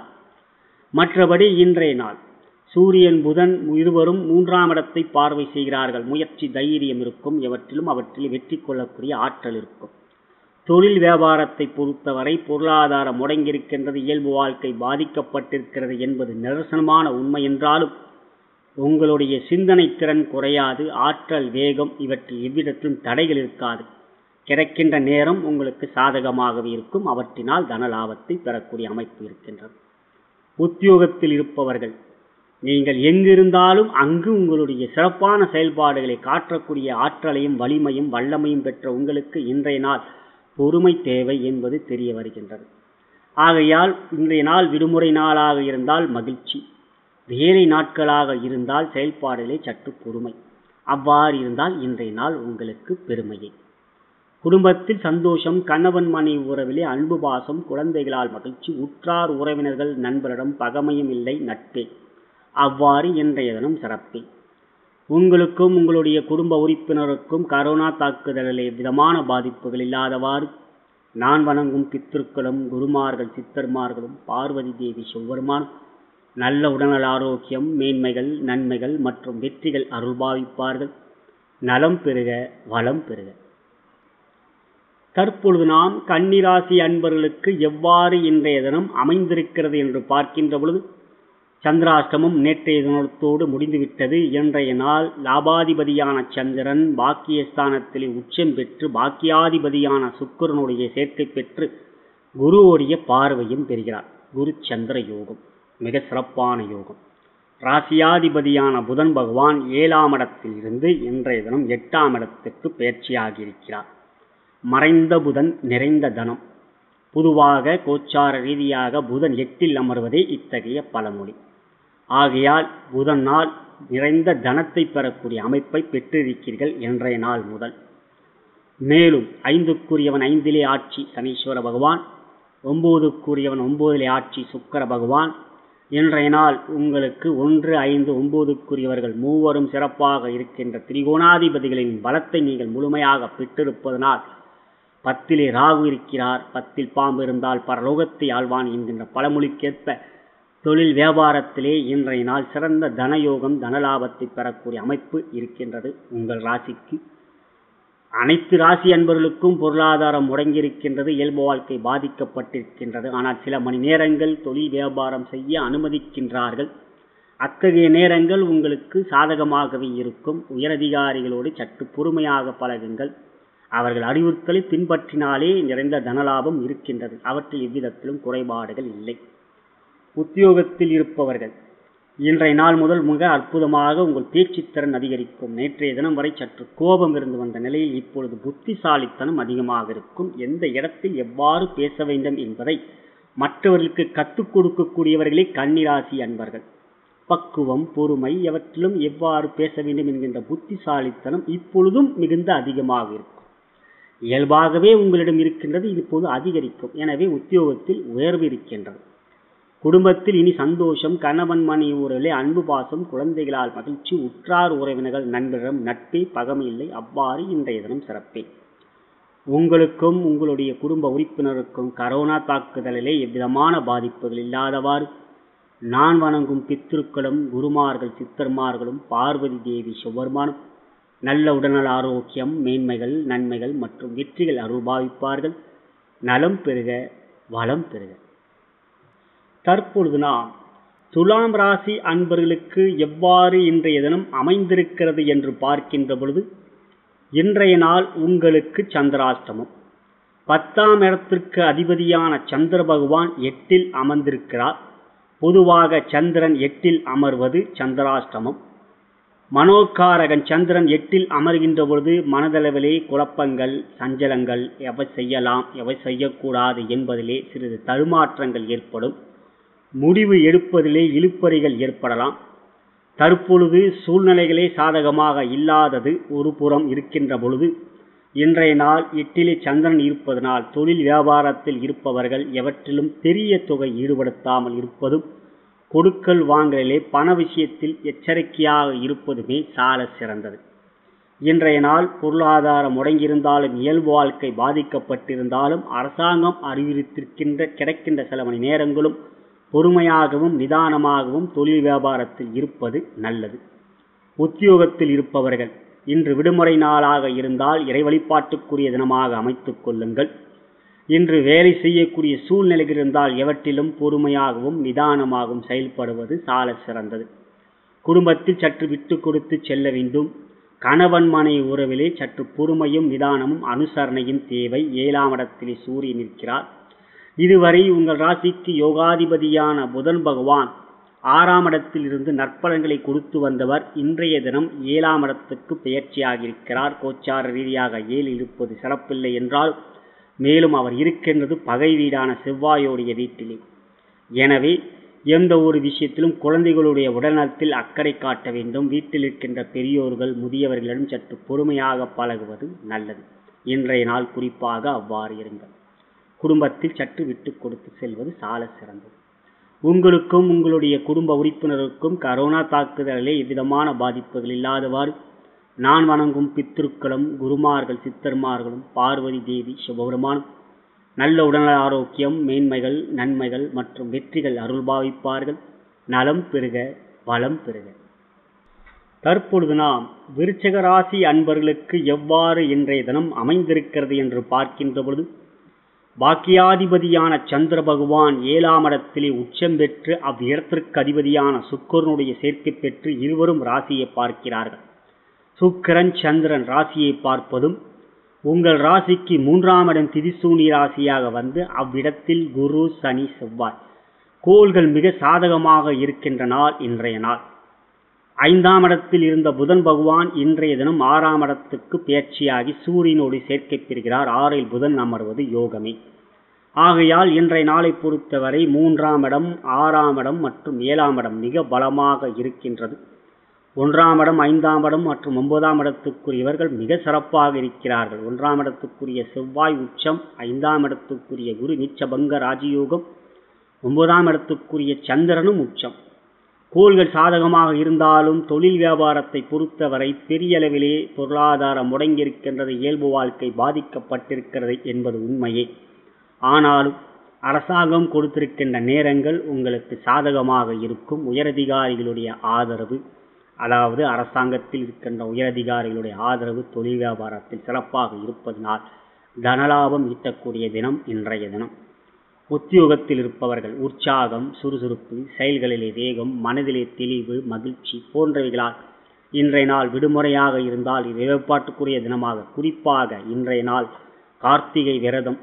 மற்றபடி இன்றைய நாள் சூரியன் புதன் இருவரும் மூன்றாம் இடத்தை பார்வை செய்கிறார்கள் முயற்சி தைரியம் இருக்கும் எவற்றிலும் அவற்றில் வெற்றி கொள்ளக்கூடிய ஆற்றல் இருக்கும் தொழில் வியாபாரத்தை பொறுத்தவரை பொருளாதாரம் முடங்கியிருக்கின்றது இயல்பு வாழ்க்கை பாதிக்கப்பட்டிருக்கிறது என்பது நிரசனமான உண்மை என்றாலும் உங்களுடைய சிந்தனை திறன் குறையாது ஆற்றல் வேகம் இவற்றில் எவ்விடத்திலும் தடைகள் இருக்காது கிடைக்கின்ற நேரம் உங்களுக்கு சாதகமாகவே இருக்கும் அவற்றினால் தன லாபத்தை பெறக்கூடிய அமைப்பு இருக்கின்றது உத்தியோகத்தில் இருப்பவர்கள் நீங்கள் எங்கிருந்தாலும் அங்கு உங்களுடைய சிறப்பான செயல்பாடுகளை காட்டக்கூடிய ஆற்றலையும் வலிமையும் வல்லமையும் பெற்ற உங்களுக்கு இன்றைய நாள் பொறுமை தேவை என்பது தெரிய வருகின்றது ஆகையால் இன்றைய நாள் விடுமுறை நாளாக இருந்தால் மகிழ்ச்சி வேலை நாட்களாக இருந்தால் செயல்பாடுகளே சற்று பொறுமை அவ்வாறு இருந்தால் இன்றைய நாள் உங்களுக்கு பெருமையை குடும்பத்தில் சந்தோஷம் கணவன் மனைவி உறவிலே அன்பு பாசம் குழந்தைகளால் மகிழ்ச்சி உற்றார் உறவினர்கள் நண்பரிடம் பகமையும் இல்லை நட்பே அவ்வாறு இன்றைய தினம் சிறப்பே உங்களுக்கும் உங்களுடைய குடும்ப உறுப்பினருக்கும் கரோனா தாக்குதலிலே விதமான பாதிப்புகள் இல்லாதவாறு நான் வணங்கும் பித்திருக்களும் குருமார்கள் சித்தர்மார்களும் பார்வதி தேவி சிவபெருமான் நல்ல உடல்நல ஆரோக்கியம் மேன்மைகள் நன்மைகள் மற்றும் வெற்றிகள் அருள்பாவிப்பார்கள் நலம் பெறுக வளம் பெறுக தற்பொழுது நாம் கன்னிராசி அன்பர்களுக்கு எவ்வாறு இன்றைய தினம் அமைந்திருக்கிறது என்று பார்க்கின்ற பொழுது சந்திராஷ்டமம் நேற்றைய தினத்தோடு முடிந்துவிட்டது இன்றைய நாள் லாபாதிபதியான சந்திரன் பாக்கியஸ்தானத்திலே உச்சம் பெற்று பாக்கியாதிபதியான சுக்கரனுடைய சேர்க்கை பெற்று குருவுடைய பார்வையும் பெறுகிறார் குரு சந்திர யோகம் மிக சிறப்பான யோகம் ராசியாதிபதியான புதன் பகவான் ஏழாம் இடத்தில் இருந்து இன்றைய தினம் எட்டாம் இடத்திற்கு பயிற்சியாகி இருக்கிறார் மறைந்த புதன் நிறைந்த தனம் பொதுவாக கோச்சார ரீதியாக புதன் எட்டில் அமர்வதே இத்தகைய பழமொழி ஆகையால் புதன் நாள் நிறைந்த தனத்தை பெறக்கூடிய அமைப்பை பெற்றிருக்கிறீர்கள் இன்றைய நாள் முதல் மேலும் ஐந்துக்குரியவன் ஐந்திலே ஆட்சி சனீஸ்வர பகவான் ஒன்பதுக்குரியவன் ஒன்பதிலே ஆட்சி சுக்கர பகவான் இன்றைய நாள் உங்களுக்கு ஒன்று ஐந்து ஒன்பதுக்குரியவர்கள் மூவரும் சிறப்பாக இருக்கின்ற திரிகோணாதிபதிகளின் பலத்தை நீங்கள் முழுமையாக பெற்றிருப்பதனால் பத்திலே ராகு இருக்கிறார் பத்தில் பாம்பு இருந்தால் பரலோகத்தை ஆழ்வான் என்கின்ற பழமொழிக்கேற்ப தொழில் வியாபாரத்திலே இன்றைய நாள் சிறந்த தனயோகம் தனலாபத்தை பெறக்கூடிய அமைப்பு இருக்கின்றது உங்கள் ராசிக்கு அனைத்து ராசி அன்பர்களுக்கும் பொருளாதாரம் முடங்கியிருக்கின்றது இயல்பு வாழ்க்கை பாதிக்கப்பட்டிருக்கின்றது ஆனால் சில மணி நேரங்கள் தொழில் வியாபாரம் செய்ய அனுமதிக்கின்றார்கள் அத்தகைய நேரங்கள் உங்களுக்கு சாதகமாகவே இருக்கும் உயரதிகாரிகளோடு சற்று பொறுமையாக பழகுங்கள் அவர்கள் அறிவுறுத்தலை பின்பற்றினாலே நிறைந்த தனலாபம் இருக்கின்றது அவற்றில் எவ்விதத்திலும் குறைபாடுகள் இல்லை உத்தியோகத்தில் இருப்பவர்கள் இன்றைய நாள் முதல் மிக அற்புதமாக உங்கள் பேச்சுத்திறன் அதிகரிக்கும் நேற்றைய தினம் வரை சற்று கோபம் இருந்து வந்த நிலையில் இப்பொழுது புத்திசாலித்தனம் அதிகமாக இருக்கும் எந்த இடத்தில் எவ்வாறு பேச வேண்டும் என்பதை மற்றவர்களுக்கு கற்றுக் கொடுக்கக்கூடியவர்களே கன்னிராசி அன்பர்கள் பக்குவம் பொறுமை எவற்றிலும் எவ்வாறு பேச வேண்டும் என்கின்ற புத்திசாலித்தனம் இப்பொழுதும் மிகுந்த அதிகமாக இருக்கும் இயல்பாகவே உங்களிடம் இருக்கின்றது இப்போது அதிகரிக்கும் எனவே உத்தியோகத்தில் உயர்வு இருக்கின்றது குடும்பத்தில் இனி சந்தோஷம் கணவன் மணி உறவிலே அன்பு பாசம் குழந்தைகளால் மகிழ்ச்சி உற்றார் உறவினர்கள் நண்பரிடம் நட்பே பகமை இல்லை அவ்வாறு இன்றைய தினம் சிறப்பே உங்களுக்கும் உங்களுடைய குடும்ப உறுப்பினருக்கும் கரோனா தாக்குதலிலே எவ்விதமான பாதிப்புகள் இல்லாதவாறு நான் வணங்கும் பித்திருக்களும் குருமார்கள் சித்தர்மார்களும் பார்வதி தேவி சிவபெருமானும் நல்ல உடல்நல ஆரோக்கியம் மேன்மைகள் நன்மைகள் மற்றும் வெற்றிகள் அருள்பாவிப்பார்கள் நலம் பெறுக வளம் பெறுக தற்பொழுது நாம் துலாம் ராசி அன்பர்களுக்கு எவ்வாறு இன்றைய தினம் அமைந்திருக்கிறது என்று பார்க்கின்ற பொழுது இன்றைய நாள் உங்களுக்கு சந்திராஷ்டமம் பத்தாம் இடத்திற்கு அதிபதியான சந்திர பகவான் எட்டில் அமர்ந்திருக்கிறார் பொதுவாக சந்திரன் எட்டில் அமர்வது சந்திராஷ்டமம் மனோகாரகன் சந்திரன் எட்டில் அமர்கின்ற பொழுது மனதளவிலே குழப்பங்கள் சஞ்சலங்கள் எவை செய்யலாம் எவை செய்யக்கூடாது என்பதிலே சிறிது தடுமாற்றங்கள் ஏற்படும் முடிவு எடுப்பதிலே இழுப்பறிகள் ஏற்படலாம் தற்பொழுது சூழ்நிலைகளே சாதகமாக இல்லாதது ஒரு புறம் இருக்கின்ற பொழுது இன்றைய நாள் எட்டிலே சந்திரன் இருப்பதனால் தொழில் வியாபாரத்தில் இருப்பவர்கள் எவற்றிலும் பெரிய தொகை ஈடுபடுத்தாமல் இருப்பதும் கொடுக்கல் வாங்கலிலே பண விஷயத்தில் எச்சரிக்கையாக இருப்பதுமே சால சிறந்தது இன்றைய நாள் பொருளாதாரம் முடங்கியிருந்தாலும் இயல்பு வாழ்க்கை பாதிக்கப்பட்டிருந்தாலும் அரசாங்கம் அறிவித்திருக்கின்ற கிடைக்கின்ற சில மணி நேரங்களும் பொறுமையாகவும் நிதானமாகவும் தொழில் வியாபாரத்தில் இருப்பது நல்லது உத்தியோகத்தில் இருப்பவர்கள் இன்று விடுமுறை நாளாக இருந்தால் இறை வழிபாட்டுக்குரிய தினமாக அமைத்துக் கொள்ளுங்கள் இன்று வேலை செய்யக்கூடிய சூழ்நிலைகள் இருந்தால் எவற்றிலும் பொறுமையாகவும் நிதானமாகவும் செயல்படுவது சால சிறந்தது குடும்பத்தில் சற்று விட்டு கொடுத்து செல்ல வேண்டும் கணவன் மனை உறவிலே சற்று பொறுமையும் நிதானமும் அனுசரணையும் தேவை ஏழாம் இடத்திலே சூரியன் இருக்கிறார் இதுவரை உங்கள் ராசிக்கு யோகாதிபதியான புதன் பகவான் ஆறாம் இடத்தில் இருந்து நற்பலன்களை கொடுத்து வந்தவர் இன்றைய தினம் ஏழாம் இடத்துக்கு பெயர்ச்சியாகியிருக்கிறார் கோச்சார ரீதியாக ஏழு இருப்பது சிறப்பில்லை என்றால் மேலும் அவர் இருக்கின்றது பகை வீடான செவ்வாயோடைய வீட்டிலே எனவே எந்த ஒரு விஷயத்திலும் குழந்தைகளுடைய உடல்நலத்தில் அக்கறை காட்ட வேண்டும் வீட்டில் இருக்கின்ற பெரியோர்கள் முதியவர்களிடம் சற்று பொறுமையாக பழகுவது நல்லது இன்றைய நாள் குறிப்பாக அவ்வாறு இருங்கள் குடும்பத்தில் சற்று விட்டு கொடுத்து செல்வது சால சிறந்தது உங்களுக்கும் உங்களுடைய குடும்ப உறுப்பினருக்கும் கரோனா தாக்குதலிலே எவ்விதமான பாதிப்புகள் இல்லாதவாறு நான் வணங்கும் பித்திருக்களும் குருமார்கள் சித்தர்மார்களும் பார்வதி தேவி சிவபெருமானும் நல்ல உடல்நல ஆரோக்கியம் மேன்மைகள் நன்மைகள் மற்றும் வெற்றிகள் அருள்பாவிப்பார்கள் நலம் பெறுக வளம் பெறுக தற்பொழுது நாம் விருச்சக ராசி அன்பர்களுக்கு எவ்வாறு இன்றைய தினம் அமைந்திருக்கிறது என்று பார்க்கின்ற பொழுது பாக்கியாதிபதியான சந்திர பகவான் ஏழாம் இடத்திலே உச்சம் பெற்று அவ்விடத்திற்கு அதிபதியான சுக்கரனுடைய சேர்க்கை பெற்று இருவரும் ராசியை பார்க்கிறார்கள் சுக்கிரன் சந்திரன் ராசியை பார்ப்பதும் உங்கள் ராசிக்கு மூன்றாம் இடம் திதிசூனி ராசியாக வந்து அவ்விடத்தில் குரு சனி செவ்வாய் கோள்கள் மிக சாதகமாக இருக்கின்ற நாள் இன்றைய நாள் ஐந்தாம் இடத்தில் இருந்த புதன் பகவான் இன்றைய தினம் ஆறாம் இடத்துக்கு பேச்சியாகி சூரியனோடு சேர்க்கை பெறுகிறார் ஆறில் புதன் அமர்வது யோகமே ஆகையால் இன்றைய நாளை பொறுத்தவரை மூன்றாம் இடம் ஆறாம் இடம் மற்றும் ஏழாம் இடம் மிக பலமாக இருக்கின்றது ஒன்றாம் இடம் ஐந்தாம் இடம் மற்றும் ஒன்பதாம் இடத்துக்குரியவர்கள் மிக சிறப்பாக இருக்கிறார்கள் ஒன்றாம் இடத்துக்குரிய செவ்வாய் உச்சம் ஐந்தாம் இடத்துக்குரிய குரு நீச்சபங்க ராஜயோகம் ஒன்பதாம் இடத்துக்குரிய சந்திரனும் உச்சம் கோள்கள் சாதகமாக இருந்தாலும் தொழில் வியாபாரத்தை பொறுத்தவரை பெரிய அளவிலே பொருளாதாரம் முடங்கியிருக்கின்றது இயல்பு வாழ்க்கை பாதிக்கப்பட்டிருக்கிறது என்பது உண்மையே ஆனாலும் அரசாங்கம் கொடுத்திருக்கின்ற நேரங்கள் உங்களுக்கு சாதகமாக இருக்கும் உயரதிகாரிகளுடைய ஆதரவு அதாவது அரசாங்கத்தில் இருக்கின்ற உயரதிகாரிகளுடைய ஆதரவு தொழில் வியாபாரத்தில் சிறப்பாக இருப்பதனால் தனலாபம் ஈட்டக்கூடிய தினம் இன்றைய தினம் உத்தியோகத்தில் இருப்பவர்கள் உற்சாகம் சுறுசுறுப்பு செயல்களிலே வேகம் மனதிலே தெளிவு மகிழ்ச்சி போன்றவைகளால் இன்றைய நாள் விடுமுறையாக இருந்தால் இது வேறுபாட்டுக்குரிய தினமாக குறிப்பாக இன்றைய நாள் கார்த்திகை விரதம்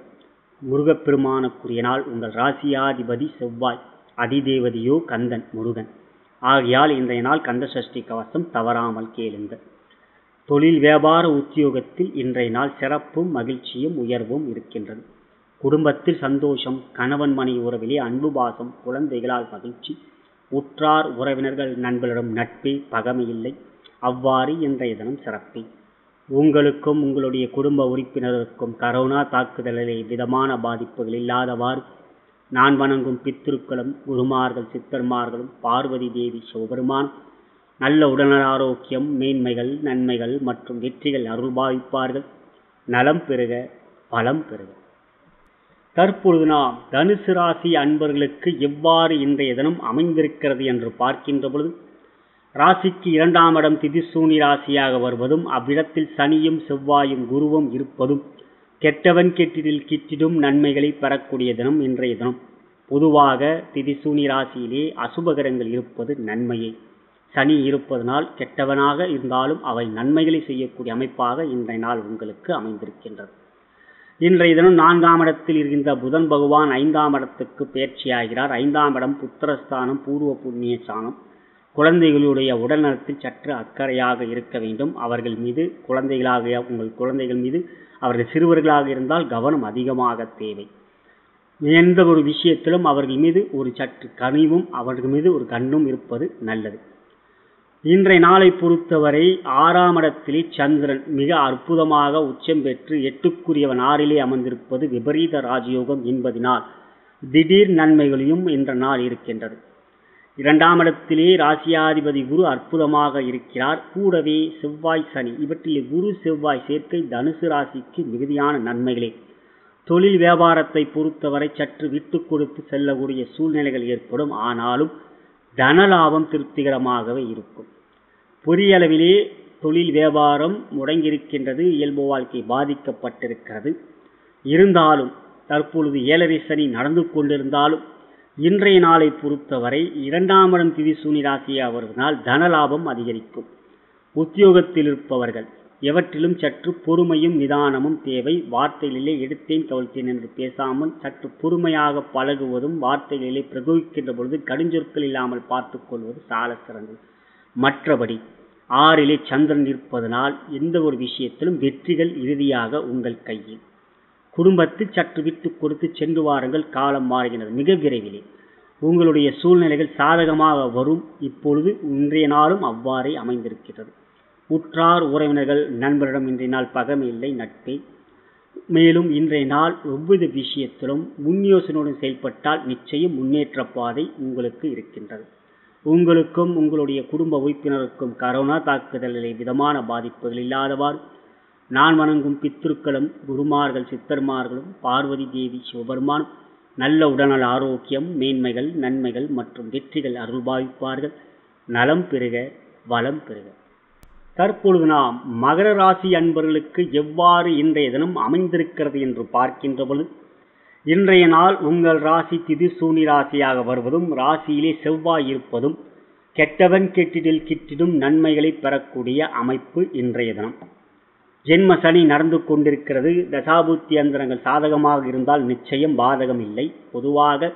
முருகப்பெருமானுக்குரிய நாள் உங்கள் ராசியாதிபதி செவ்வாய் அதிதேவதியோ கந்தன் முருகன் ஆகையால் இன்றைய நாள் கந்த சஷ்டி கவசம் தவறாமல் கேளுங்கள் தொழில் வியாபார உத்தியோகத்தில் இன்றைய நாள் சிறப்பும் மகிழ்ச்சியும் உயர்வும் இருக்கின்றது குடும்பத்தில் சந்தோஷம் கணவன் மணி உறவிலே அன்பு பாசம் குழந்தைகளால் மகிழ்ச்சி உற்றார் உறவினர்கள் நண்பர்களிடம் நட்பே பகமை இல்லை அவ்வாறு இன்றைய தினம் சிறப்பே உங்களுக்கும் உங்களுடைய குடும்ப உறுப்பினருக்கும் கரோனா தாக்குதலிலே விதமான பாதிப்புகள் இல்லாதவாறு நான் வணங்கும் பித்திருக்களும் குருமார்கள் சித்தர்மார்களும் பார்வதி தேவி சிவபெருமான் நல்ல உடல் ஆரோக்கியம் மேன்மைகள் நன்மைகள் மற்றும் வெற்றிகள் அருள்பாவிப்பார்கள் நலம் பெறுக பலம் பெறுக தற்பொழுது நாம் தனுசு ராசி அன்பர்களுக்கு எவ்வாறு இன்றைய தினம் அமைந்திருக்கிறது என்று பார்க்கின்ற பொழுது ராசிக்கு இரண்டாம் இடம் திதிசூனி ராசியாக வருவதும் அவ்விடத்தில் சனியும் செவ்வாயும் குருவும் இருப்பதும் கெட்டவன் கெட்டிடில் கிட்டிடும் நன்மைகளை பெறக்கூடிய தினம் இன்றைய தினம் பொதுவாக திதிசூனி ராசியிலே அசுபகரங்கள் இருப்பது நன்மையை சனி இருப்பதனால் கெட்டவனாக இருந்தாலும் அவை நன்மைகளை செய்யக்கூடிய அமைப்பாக இன்றைய நாள் உங்களுக்கு அமைந்திருக்கின்றது இன்றைய தினம் நான்காம் இடத்தில் இருக்கின்ற புதன் பகவான் ஐந்தாம் இடத்துக்கு பயிற்சியாகிறார் ஐந்தாம் இடம் புத்திரஸ்தானம் பூர்வ புண்ணிய ஸ்தானம் குழந்தைகளுடைய உடல்நலத்தில் சற்று அக்கறையாக இருக்க வேண்டும் அவர்கள் மீது குழந்தைகளாக உங்கள் குழந்தைகள் மீது அவர்கள் சிறுவர்களாக இருந்தால் கவனம் அதிகமாக தேவை எந்த ஒரு விஷயத்திலும் அவர்கள் மீது ஒரு சற்று கனிவும் அவர்கள் மீது ஒரு கண்ணும் இருப்பது நல்லது இன்றைய நாளை பொறுத்தவரை ஆறாம் இடத்திலே சந்திரன் மிக அற்புதமாக உச்சம் பெற்று எட்டுக்குரியவன் ஆறிலே அமர்ந்திருப்பது விபரீத ராஜயோகம் என்பதினால் திடீர் நன்மைகளையும் என்ற நாள் இருக்கின்றது இரண்டாம் இடத்திலே ராசியாதிபதி குரு அற்புதமாக இருக்கிறார் கூடவே செவ்வாய் சனி இவற்றிலே குரு செவ்வாய் சேர்க்கை தனுசு ராசிக்கு மிகுதியான நன்மைகளே தொழில் வியாபாரத்தை பொறுத்தவரை சற்று விட்டு கொடுத்து செல்லக்கூடிய சூழ்நிலைகள் ஏற்படும் ஆனாலும் தனலாபம் திருப்திகரமாகவே இருக்கும் பொறியளவிலே தொழில் வியாபாரம் முடங்கியிருக்கின்றது இயல்பு வாழ்க்கை பாதிக்கப்பட்டிருக்கிறது இருந்தாலும் தற்பொழுது ஏழரை சனி நடந்து கொண்டிருந்தாலும் இன்றைய நாளை பொறுத்தவரை இரண்டாம் இடம் திதிசூனி ராசியாக வருவதனால் தனலாபம் அதிகரிக்கும் உத்தியோகத்தில் இருப்பவர்கள் எவற்றிலும் சற்று பொறுமையும் நிதானமும் தேவை வார்த்தைகளிலே எடுத்தேன் கவிழ்த்தேன் என்று பேசாமல் சற்று பொறுமையாக பழகுவதும் வார்த்தைகளிலே பிரகோகிக்கின்ற பொழுது கடுஞ்சொற்கள் இல்லாமல் பார்த்து கொள்வது சால சிறந்தது மற்றபடி ஆறிலே சந்திரன் இருப்பதனால் எந்த ஒரு விஷயத்திலும் வெற்றிகள் இறுதியாக உங்கள் கையில் குடும்பத்தில் சற்று விட்டு கொடுத்து சென்று வாருங்கள் காலம் மாறுகிறது மிக விரைவிலே உங்களுடைய சூழ்நிலைகள் சாதகமாக வரும் இப்பொழுது இன்றைய நாளும் அவ்வாறே அமைந்திருக்கிறது உற்றார் உறவினர்கள் நண்பரிடம் இன்றைய நாள் பகமை இல்லை நட்பே மேலும் இன்றைய நாள் ஒவ்வொரு விஷயத்திலும் முன் யோசனையுடன் செயல்பட்டால் நிச்சயம் முன்னேற்ற பாதை உங்களுக்கு இருக்கின்றது உங்களுக்கும் உங்களுடைய குடும்ப உறுப்பினருக்கும் கரோனா தாக்குதலிலே விதமான பாதிப்புகள் இல்லாதவாறு நான் வணங்கும் பித்திருக்களும் குருமார்கள் சித்தர்மார்களும் பார்வதி தேவி சிவபெருமானும் நல்ல உடல்நல ஆரோக்கியம் மேன்மைகள் நன்மைகள் மற்றும் வெற்றிகள் அருள்பாவிப்பார்கள் நலம் பெறுக வளம் பெறுக தற்பொழுது நாம் மகர ராசி அன்பர்களுக்கு எவ்வாறு இன்றைய தினம் அமைந்திருக்கிறது என்று பார்க்கின்ற பொழுது இன்றைய நாள் உங்கள் ராசி திதிசூனி ராசியாக வருவதும் ராசியிலே செவ்வாய் இருப்பதும் கெட்டவன் கெட்டிடில் கிட்டிடும் நன்மைகளை பெறக்கூடிய அமைப்பு இன்றைய தினம் ஜென்ம சனி நடந்து கொண்டிருக்கிறது தசாபுத்தி அந்தரங்கள் சாதகமாக இருந்தால் நிச்சயம் பாதகம் இல்லை பொதுவாக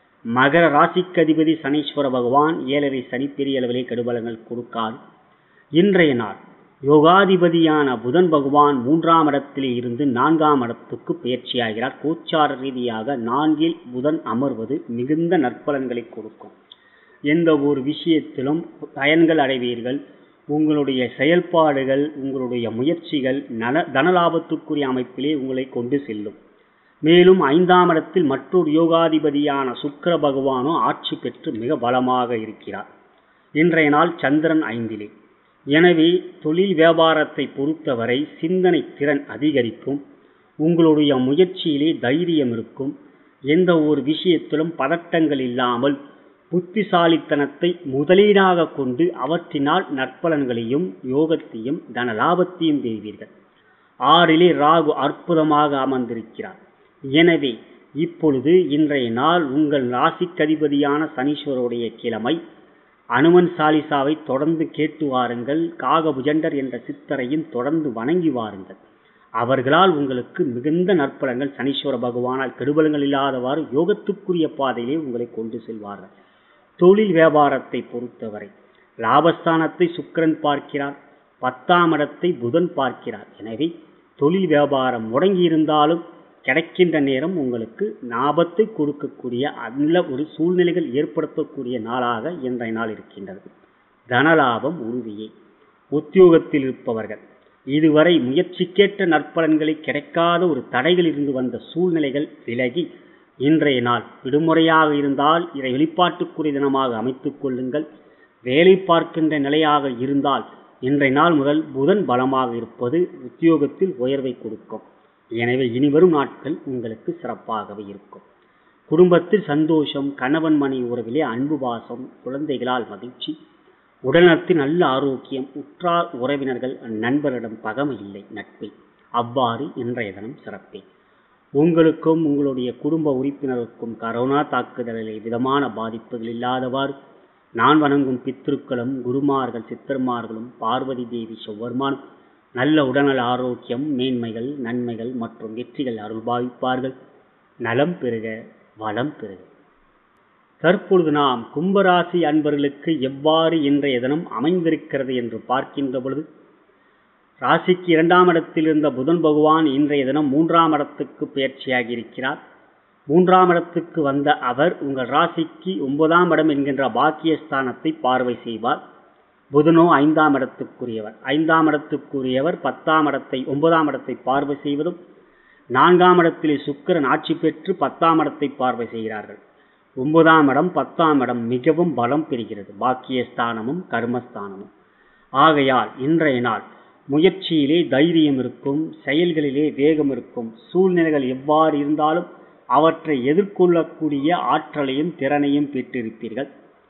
மகர ராசிக்கு அதிபதி சனீஸ்வர பகவான் ஏழரை சனி பெரிய அளவிலே கெடுபலங்கள் கொடுக்காது இன்றைய நாள் யோகாதிபதியான புதன் பகவான் மூன்றாம் இடத்திலே இருந்து நான்காம் இடத்துக்கு பயிற்சியாகிறார் கோச்சார ரீதியாக நான்கில் புதன் அமர்வது மிகுந்த நற்பலன்களை கொடுக்கும் எந்த ஒரு விஷயத்திலும் பயன்கள் அடைவீர்கள் உங்களுடைய செயல்பாடுகள் உங்களுடைய முயற்சிகள் நல தனலாபத்துக்குரிய அமைப்பிலே உங்களை கொண்டு செல்லும் மேலும் ஐந்தாம் இடத்தில் மற்றொரு யோகாதிபதியான சுக்கர பகவானோ ஆட்சி பெற்று மிக பலமாக இருக்கிறார் இன்றைய நாள் சந்திரன் ஐந்திலே எனவே தொழில் வியாபாரத்தை பொறுத்தவரை சிந்தனை திறன் அதிகரிக்கும் உங்களுடைய முயற்சியிலே தைரியம் இருக்கும் எந்த ஒரு விஷயத்திலும் பதட்டங்கள் இல்லாமல் புத்திசாலித்தனத்தை முதலீடாக கொண்டு அவற்றினால் நற்பலன்களையும் யோகத்தையும் தனலாபத்தையும் பெறுவீர்கள் ஆறிலே ராகு அற்புதமாக அமர்ந்திருக்கிறார் எனவே இப்பொழுது இன்றைய நாள் உங்கள் ராசிக்கதிபதியான சனீஸ்வருடைய கிழமை அனுமன் சாலிசாவை தொடர்ந்து கேட்டு வாருங்கள் காகபுஜண்டர் என்ற சித்தரையும் தொடர்ந்து வணங்கி வாருங்கள் அவர்களால் உங்களுக்கு மிகுந்த நற்பலங்கள் சனீஸ்வர பகவானால் கெடுபலங்கள் இல்லாதவாறு யோகத்துக்குரிய பாதையிலே உங்களை கொண்டு செல்வார்கள் தொழில் வியாபாரத்தை பொறுத்தவரை லாபஸ்தானத்தை சுக்கிரன் பார்க்கிறார் பத்தாம் இடத்தை புதன் பார்க்கிறார் எனவே தொழில் வியாபாரம் முடங்கி இருந்தாலும் கிடைக்கின்ற நேரம் உங்களுக்கு லாபத்தை கொடுக்கக்கூடிய நல்ல ஒரு சூழ்நிலைகள் ஏற்படுத்தக்கூடிய நாளாக இன்றைய நாள் இருக்கின்றது தனலாபம் உறுதியே உத்தியோகத்தில் இருப்பவர்கள் இதுவரை முயற்சிக்கேற்ற நற்பலன்களை கிடைக்காத ஒரு தடைகள் இருந்து வந்த சூழ்நிலைகள் விலகி இன்றைய நாள் விடுமுறையாக இருந்தால் இதை வெளிப்பாட்டுக்குரிய தினமாக அமைத்துக் கொள்ளுங்கள் வேலை பார்க்கின்ற நிலையாக இருந்தால் இன்றைய நாள் முதல் புதன் பலமாக இருப்பது உத்தியோகத்தில் உயர்வை கொடுக்கும் எனவே இனிவரும் நாட்கள் உங்களுக்கு சிறப்பாகவே இருக்கும் குடும்பத்தில் சந்தோஷம் கணவன் மணி உறவிலே அன்பு பாசம் குழந்தைகளால் மகிழ்ச்சி உடல்நலத்தில் நல்ல ஆரோக்கியம் உற்றார் உறவினர்கள் நண்பரிடம் பகமை இல்லை நட்பை அவ்வாறு இன்றைய தினம் சிறப்பே உங்களுக்கும் உங்களுடைய குடும்ப உறுப்பினருக்கும் கரோனா தாக்குதலில் விதமான பாதிப்புகள் இல்லாதவாறு நான் வணங்கும் பித்திருக்களும் குருமார்கள் சித்தர்மார்களும் பார்வதி தேவி செவ்வர்மானும் நல்ல உடல்நல ஆரோக்கியம் மேன்மைகள் நன்மைகள் மற்றும் வெற்றிகள் அருள்பாவிப்பார்கள் நலம் பெறுக வளம் பெறுக தற்பொழுது நாம் கும்பராசி அன்பர்களுக்கு எவ்வாறு இன்றைய தினம் அமைந்திருக்கிறது என்று பார்க்கின்ற பொழுது ராசிக்கு இரண்டாம் இடத்தில் இருந்த புதன் பகவான் இன்றைய தினம் மூன்றாம் இடத்துக்கு பயிற்சியாகி இருக்கிறார் மூன்றாம் இடத்துக்கு வந்த அவர் உங்கள் ராசிக்கு ஒன்பதாம் இடம் என்கின்ற பாக்கியஸ்தானத்தை பார்வை செய்வார் புதனோ ஐந்தாம் இடத்துக்குரியவர் ஐந்தாம் இடத்துக்குரியவர் பத்தாம் இடத்தை ஒன்பதாம் இடத்தை பார்வை செய்வதும் நான்காம் இடத்திலே சுக்கிரன் ஆட்சி பெற்று பத்தாம் இடத்தை பார்வை செய்கிறார்கள் ஒன்பதாம் இடம் பத்தாம் இடம் மிகவும் பலம் பெறுகிறது பாக்கியஸ்தானமும் கர்மஸ்தானமும் ஆகையால் இன்றைய நாள் முயற்சியிலே தைரியம் இருக்கும் செயல்களிலே வேகம் இருக்கும் சூழ்நிலைகள் எவ்வாறு இருந்தாலும் அவற்றை எதிர்கொள்ளக்கூடிய ஆற்றலையும் திறனையும் பெற்றிருப்பீர்கள்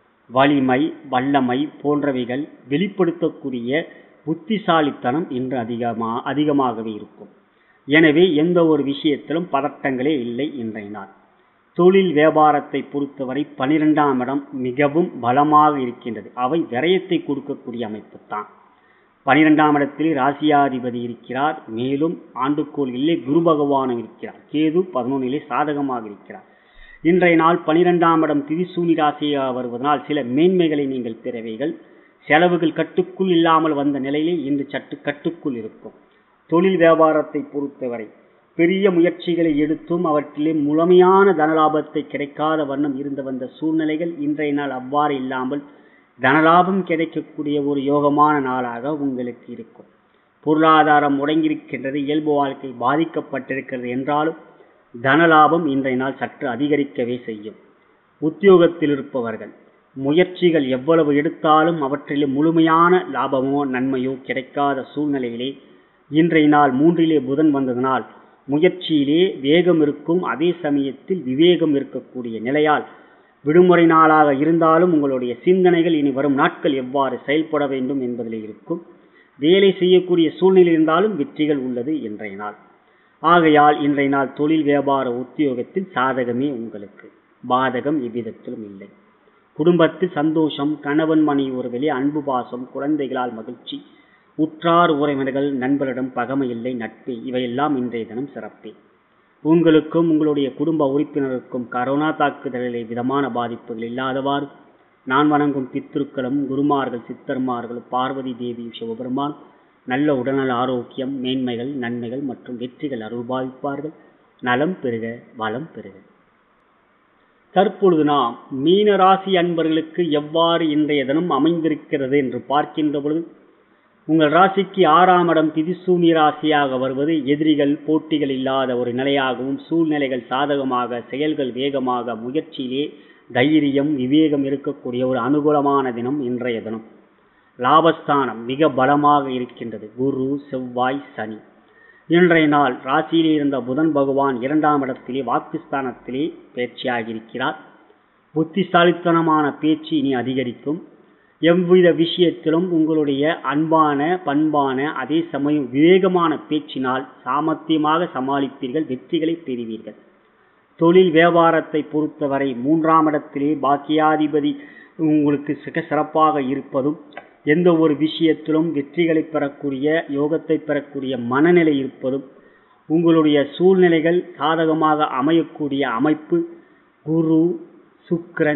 வலிமை வல்லமை போன்றவைகள் வெளிப்படுத்தக்கூடிய புத்திசாலித்தனம் இன்று அதிகமா அதிகமாகவே இருக்கும் எனவே எந்த ஒரு விஷயத்திலும் பதட்டங்களே இல்லை இன்றைய நாள் தொழில் வியாபாரத்தை பொறுத்தவரை பனிரெண்டாம் இடம் மிகவும் பலமாக இருக்கின்றது அவை விரயத்தை கொடுக்கக்கூடிய அமைப்பு தான் பனிரெண்டாம் இடத்தில் ராசியாதிபதி இருக்கிறார் மேலும் ஆண்டுக்கோள்களிலே குரு பகவானும் இருக்கிறார் கேது பதினொன்னிலே சாதகமாக இருக்கிறார் இன்றைய நாள் பனிரெண்டாம் இடம் திரிசூனி ராசியாக வருவதனால் சில மேன்மைகளை நீங்கள் பெறவைகள் செலவுகள் கட்டுக்குள் இல்லாமல் வந்த நிலையிலே இன்று சற்று கட்டுக்குள் இருக்கும் தொழில் வியாபாரத்தை பொறுத்தவரை பெரிய முயற்சிகளை எடுத்தும் அவற்றிலே முழுமையான தனலாபத்தை கிடைக்காத வண்ணம் இருந்து வந்த சூழ்நிலைகள் இன்றைய நாள் அவ்வாறு இல்லாமல் தனலாபம் கிடைக்கக்கூடிய ஒரு யோகமான நாளாக உங்களுக்கு இருக்கும் பொருளாதாரம் முடங்கியிருக்கின்றது இயல்பு வாழ்க்கை பாதிக்கப்பட்டிருக்கிறது என்றாலும் தனலாபம் இன்றைய நாள் சற்று அதிகரிக்கவே செய்யும் உத்தியோகத்தில் இருப்பவர்கள் முயற்சிகள் எவ்வளவு எடுத்தாலும் அவற்றிலே முழுமையான லாபமோ நன்மையோ கிடைக்காத சூழ்நிலையிலே இன்றைய நாள் மூன்றிலே புதன் வந்ததனால் முயற்சியிலே வேகம் இருக்கும் அதே சமயத்தில் விவேகம் இருக்கக்கூடிய நிலையால் விடுமுறை நாளாக இருந்தாலும் உங்களுடைய சிந்தனைகள் இனி வரும் நாட்கள் எவ்வாறு செயல்பட வேண்டும் என்பதில் இருக்கும் வேலை செய்யக்கூடிய சூழ்நிலை இருந்தாலும் வெற்றிகள் உள்ளது இன்றைய நாள் ஆகையால் இன்றைய நாள் தொழில் வியாபார உத்தியோகத்தில் சாதகமே உங்களுக்கு பாதகம் எவ்விதத்திலும் இல்லை குடும்பத்தில் சந்தோஷம் கணவன் மணி உறவிலே அன்பு பாசம் குழந்தைகளால் மகிழ்ச்சி உற்றார் உறவினர்கள் நண்பரிடம் பகமை இல்லை நட்பே இவையெல்லாம் இன்றைய தினம் சிறப்பே உங்களுக்கும் உங்களுடைய குடும்ப உறுப்பினருக்கும் கரோனா தாக்குதலிலே விதமான பாதிப்புகள் இல்லாதவாறு நான் வணங்கும் பித்திருக்களும் குருமார்கள் சித்தர்மார்கள் பார்வதி தேவி சிவபெருமான் நல்ல உடல்நல ஆரோக்கியம் மேன்மைகள் நன்மைகள் மற்றும் வெற்றிகள் அருள்பாவிப்பார்கள் நலம் பெறுக வளம் பெறுக தற்பொழுது நாம் மீன ராசி அன்பர்களுக்கு எவ்வாறு இன்றைய தினம் அமைந்திருக்கிறது என்று பார்க்கின்ற பொழுது உங்கள் ராசிக்கு ஆறாம் இடம் திதிசூனி ராசியாக வருவது எதிரிகள் போட்டிகள் இல்லாத ஒரு நிலையாகவும் சூழ்நிலைகள் சாதகமாக செயல்கள் வேகமாக முயற்சியிலே தைரியம் விவேகம் இருக்கக்கூடிய ஒரு அனுகூலமான தினம் இன்றைய தினம் லாபஸ்தானம் மிக பலமாக இருக்கின்றது குரு செவ்வாய் சனி இன்றைய நாள் ராசியிலே இருந்த புதன் பகவான் இரண்டாம் இடத்திலே வாக்குஸ்தானத்திலே பயிற்சியாகி இருக்கிறார் புத்திசாலித்தனமான பேச்சு இனி அதிகரிக்கும் எவ்வித விஷயத்திலும் உங்களுடைய அன்பான பண்பான அதே சமயம் விவேகமான பேச்சினால் சாமர்த்தியமாக சமாளிப்பீர்கள் வெற்றிகளை பெறுவீர்கள் தொழில் வியாபாரத்தை பொறுத்தவரை மூன்றாம் இடத்திலே பாக்கியாதிபதி உங்களுக்கு மிக சிறப்பாக இருப்பதும் எந்த ஒரு விஷயத்திலும் வெற்றிகளை பெறக்கூடிய யோகத்தை பெறக்கூடிய மனநிலை இருப்பதும் உங்களுடைய சூழ்நிலைகள் சாதகமாக அமையக்கூடிய அமைப்பு குரு சுக்கிரன்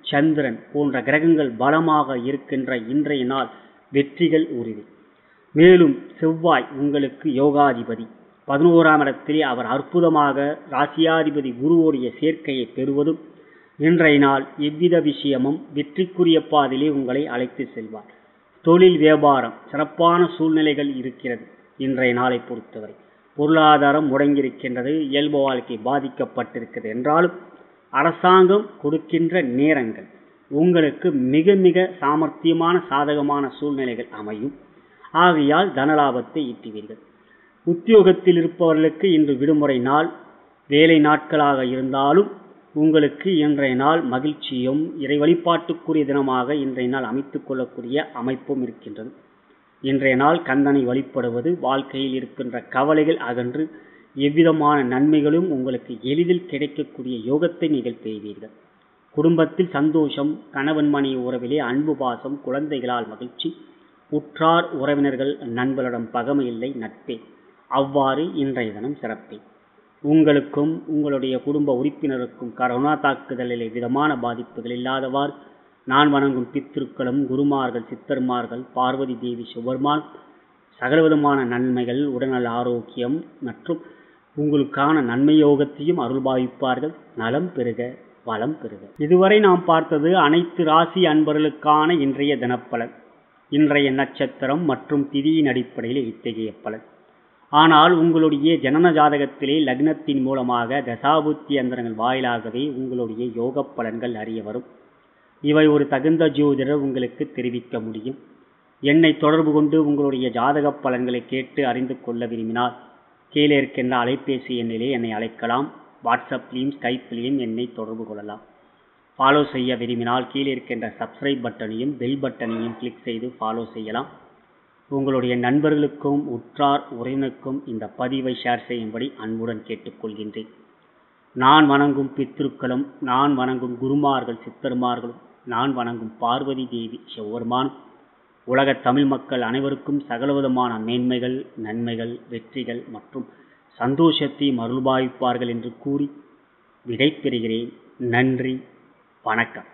சந்திரன் போன்ற கிரகங்கள் பலமாக இருக்கின்ற இன்றைய நாள் வெற்றிகள் உறுதி மேலும் செவ்வாய் உங்களுக்கு யோகாதிபதி பதினோராம் இடத்திலே அவர் அற்புதமாக ராசியாதிபதி குருவோடைய சேர்க்கையை பெறுவதும் இன்றைய நாள் எவ்வித விஷயமும் வெற்றிக்குரிய பாதையிலே உங்களை அழைத்து செல்வார் தொழில் வியாபாரம் சிறப்பான சூழ்நிலைகள் இருக்கிறது இன்றைய நாளை பொறுத்தவரை பொருளாதாரம் முடங்கியிருக்கின்றது இயல்பு வாழ்க்கை பாதிக்கப்பட்டிருக்கிறது என்றாலும் அரசாங்கம் கொடுக்கின்ற நேரங்கள் உங்களுக்கு மிக மிக சாமர்த்தியமான சாதகமான சூழ்நிலைகள் அமையும் ஆகையால் தனலாபத்தை ஈட்டுவீர்கள் உத்தியோகத்தில் இருப்பவர்களுக்கு இன்று விடுமுறை நாள் வேலை நாட்களாக இருந்தாலும் உங்களுக்கு இன்றைய நாள் மகிழ்ச்சியும் இறை வழிபாட்டுக்குரிய தினமாக இன்றைய நாள் அமைத்துக் கொள்ளக்கூடிய அமைப்பும் இருக்கின்றது இன்றைய நாள் கந்தனை வழிபடுவது வாழ்க்கையில் இருக்கின்ற கவலைகள் அகன்று எவ்விதமான நன்மைகளும் உங்களுக்கு எளிதில் கிடைக்கக்கூடிய யோகத்தை நீங்கள் பெறுவீர்கள் குடும்பத்தில் சந்தோஷம் கணவன் மனைவி உறவிலே அன்பு பாசம் குழந்தைகளால் மகிழ்ச்சி உற்றார் உறவினர்கள் நண்பர்களிடம் பகமை இல்லை நட்பே அவ்வாறு இன்றைய தினம் சிறப்பே உங்களுக்கும் உங்களுடைய குடும்ப உறுப்பினருக்கும் கரோனா தாக்குதலில் விதமான பாதிப்புகள் இல்லாதவாறு நான் வணங்கும் பித்திருக்களும் குருமார்கள் சித்தர்மார்கள் பார்வதி தேவி சுவர்மான் சகலவிதமான நன்மைகள் உடல்நல ஆரோக்கியம் மற்றும் உங்களுக்கான நன்மை யோகத்தையும் அருள்பாவிப்பார்கள் நலம் பெறுக வளம் பெறுக இதுவரை நாம் பார்த்தது அனைத்து ராசி அன்பர்களுக்கான இன்றைய தினப்பலன் இன்றைய நட்சத்திரம் மற்றும் திதியின் அடிப்படையில் இத்தகைய பலன் ஆனால் உங்களுடைய ஜனன ஜாதகத்திலே லக்னத்தின் மூலமாக தசாபுத்தி அந்தரங்கள் வாயிலாகவே உங்களுடைய யோக பலன்கள் அறிய வரும் இவை ஒரு தகுந்த ஜோதிடர் உங்களுக்கு தெரிவிக்க முடியும் என்னை தொடர்பு கொண்டு உங்களுடைய ஜாதக பலன்களை கேட்டு அறிந்து கொள்ள விரும்பினால் கீழே இருக்கின்ற அலைபேசி எண்ணிலே என்னை அழைக்கலாம் வாட்ஸ்அப்லேயும் ஸ்கைப்லேயும் என்னை தொடர்பு கொள்ளலாம் ஃபாலோ செய்ய விரும்பினால் கீழே இருக்கின்ற சப்ஸ்கிரைப் பட்டனையும் பெல் பட்டனையும் கிளிக் செய்து ஃபாலோ செய்யலாம் உங்களுடைய நண்பர்களுக்கும் உற்றார் உறவினருக்கும் இந்த பதிவை ஷேர் செய்யும்படி அன்புடன் கேட்டுக்கொள்கின்றேன் நான் வணங்கும் பித்ருக்களும் நான் வணங்கும் குருமார்கள் சித்தர்மார்களும் நான் வணங்கும் பார்வதி தேவி செவ்வர்மான் உலகத் தமிழ் மக்கள் அனைவருக்கும் சகலவிதமான மேன்மைகள் நன்மைகள் வெற்றிகள் மற்றும் சந்தோஷத்தையும் அருள்பாவிப்பார்கள் என்று கூறி விடை பெறுகிறேன் நன்றி வணக்கம்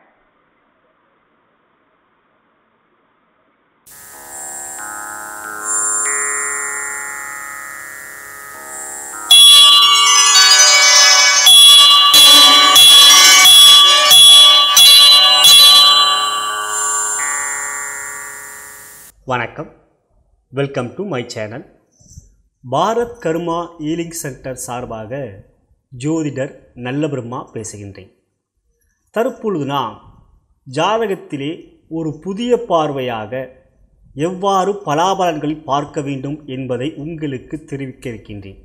வணக்கம் welcome to my channel Bharat Karma healing centre சார்பாக ஜோதிடர் நல்ல பிரம்மா பேசுகின்றேன் தற்பொழுது நாம் ஜாதகத்திலே ஒரு புதிய பார்வையாக எவ்வாறு பலாபலன்களை பார்க்க வேண்டும் என்பதை உங்களுக்கு தெரிவிக்க இருக்கின்றேன்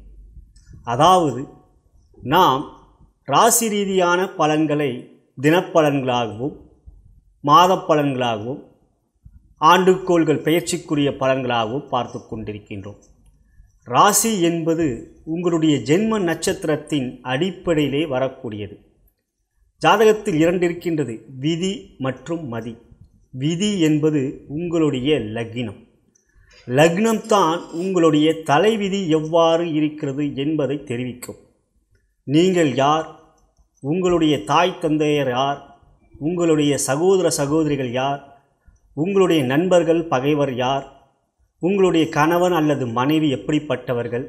அதாவது நாம் ராசி ரீதியான பலன்களை தினப்பலன்களாகவும் மாத பலன்களாகவும் ஆண்டுக்கோள்கள் பெயர்ச்சிக்குரிய பலன்களாகவும் பார்த்து கொண்டிருக்கின்றோம் ராசி என்பது உங்களுடைய ஜென்ம நட்சத்திரத்தின் அடிப்படையிலே வரக்கூடியது ஜாதகத்தில் இரண்டு இருக்கின்றது விதி மற்றும் மதி விதி என்பது உங்களுடைய லக்னம் லக்னம்தான் உங்களுடைய தலைவிதி எவ்வாறு இருக்கிறது என்பதை தெரிவிக்கும் நீங்கள் யார் உங்களுடைய தாய் தந்தையர் யார் உங்களுடைய சகோதர சகோதரிகள் யார் உங்களுடைய நண்பர்கள் பகைவர் யார் உங்களுடைய கணவன் அல்லது மனைவி எப்படிப்பட்டவர்கள்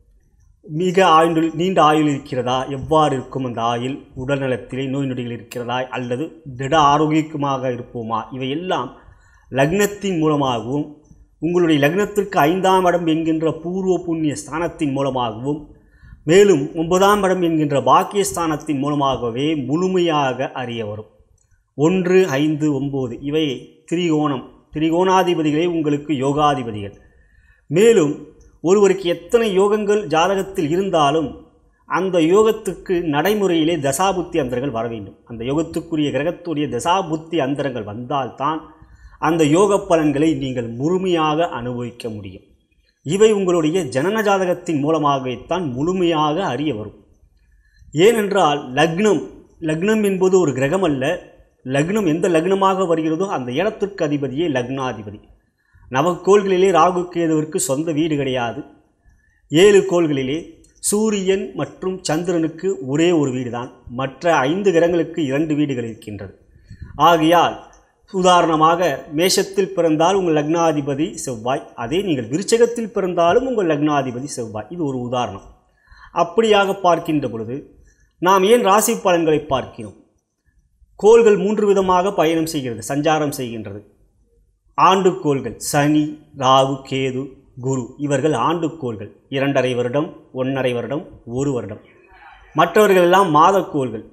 மிக ஆயுள் நீண்ட ஆயுள் இருக்கிறதா எவ்வாறு இருக்கும் அந்த ஆயுள் உடல்நலத்திலே நோய் நொடிகள் இருக்கிறதா அல்லது திட ஆரோக்கியமாக இருப்போமா இவையெல்லாம் லக்னத்தின் மூலமாகவும் உங்களுடைய லக்னத்திற்கு ஐந்தாம் இடம் என்கின்ற பூர்வ புண்ணிய ஸ்தானத்தின் மூலமாகவும் மேலும் ஒன்பதாம் இடம் என்கின்ற பாக்கியஸ்தானத்தின் மூலமாகவே முழுமையாக அறிய வரும் ஒன்று ஐந்து ஒம்பது இவை திரிகோணம் திரிகோணாதிபதிகளே உங்களுக்கு யோகாதிபதிகள் மேலும் ஒருவருக்கு எத்தனை யோகங்கள் ஜாதகத்தில் இருந்தாலும் அந்த யோகத்துக்கு நடைமுறையிலே தசாபுத்தி அந்தரங்கள் வர வேண்டும் அந்த யோகத்துக்குரிய கிரகத்துடைய தசாபுத்தி அந்தரங்கள் வந்தால்தான் அந்த யோக பலன்களை நீங்கள் முழுமையாக அனுபவிக்க முடியும் இவை உங்களுடைய ஜனன ஜாதகத்தின் மூலமாகத்தான் முழுமையாக அறிய வரும் ஏனென்றால் லக்னம் லக்னம் என்பது ஒரு கிரகம் அல்ல லக்னம் எந்த லக்னமாக வருகிறதோ அந்த இடத்திற்கு அதிபதியே லக்னாதிபதி நவக்கோள்களிலே ராகு கேதுவிற்கு சொந்த வீடு கிடையாது ஏழு கோள்களிலே சூரியன் மற்றும் சந்திரனுக்கு ஒரே ஒரு வீடு தான் மற்ற ஐந்து கிரகங்களுக்கு இரண்டு வீடுகள் இருக்கின்றது ஆகையால் உதாரணமாக மேஷத்தில் பிறந்தால் உங்கள் லக்னாதிபதி செவ்வாய் அதே நீங்கள் விருச்சகத்தில் பிறந்தாலும் உங்கள் லக்னாதிபதி செவ்வாய் இது ஒரு உதாரணம் அப்படியாக பார்க்கின்ற பொழுது நாம் ஏன் ராசி பலன்களை பார்க்கிறோம் கோள்கள் மூன்று விதமாக பயணம் செய்கிறது சஞ்சாரம் செய்கின்றது ஆண்டுக்கோள்கள் சனி ராகு கேது குரு இவர்கள் ஆண்டுக்கோள்கள் இரண்டரை வருடம் ஒன்றரை வருடம் ஒரு வருடம் மற்றவர்கள் எல்லாம் மாதக்கோள்கள்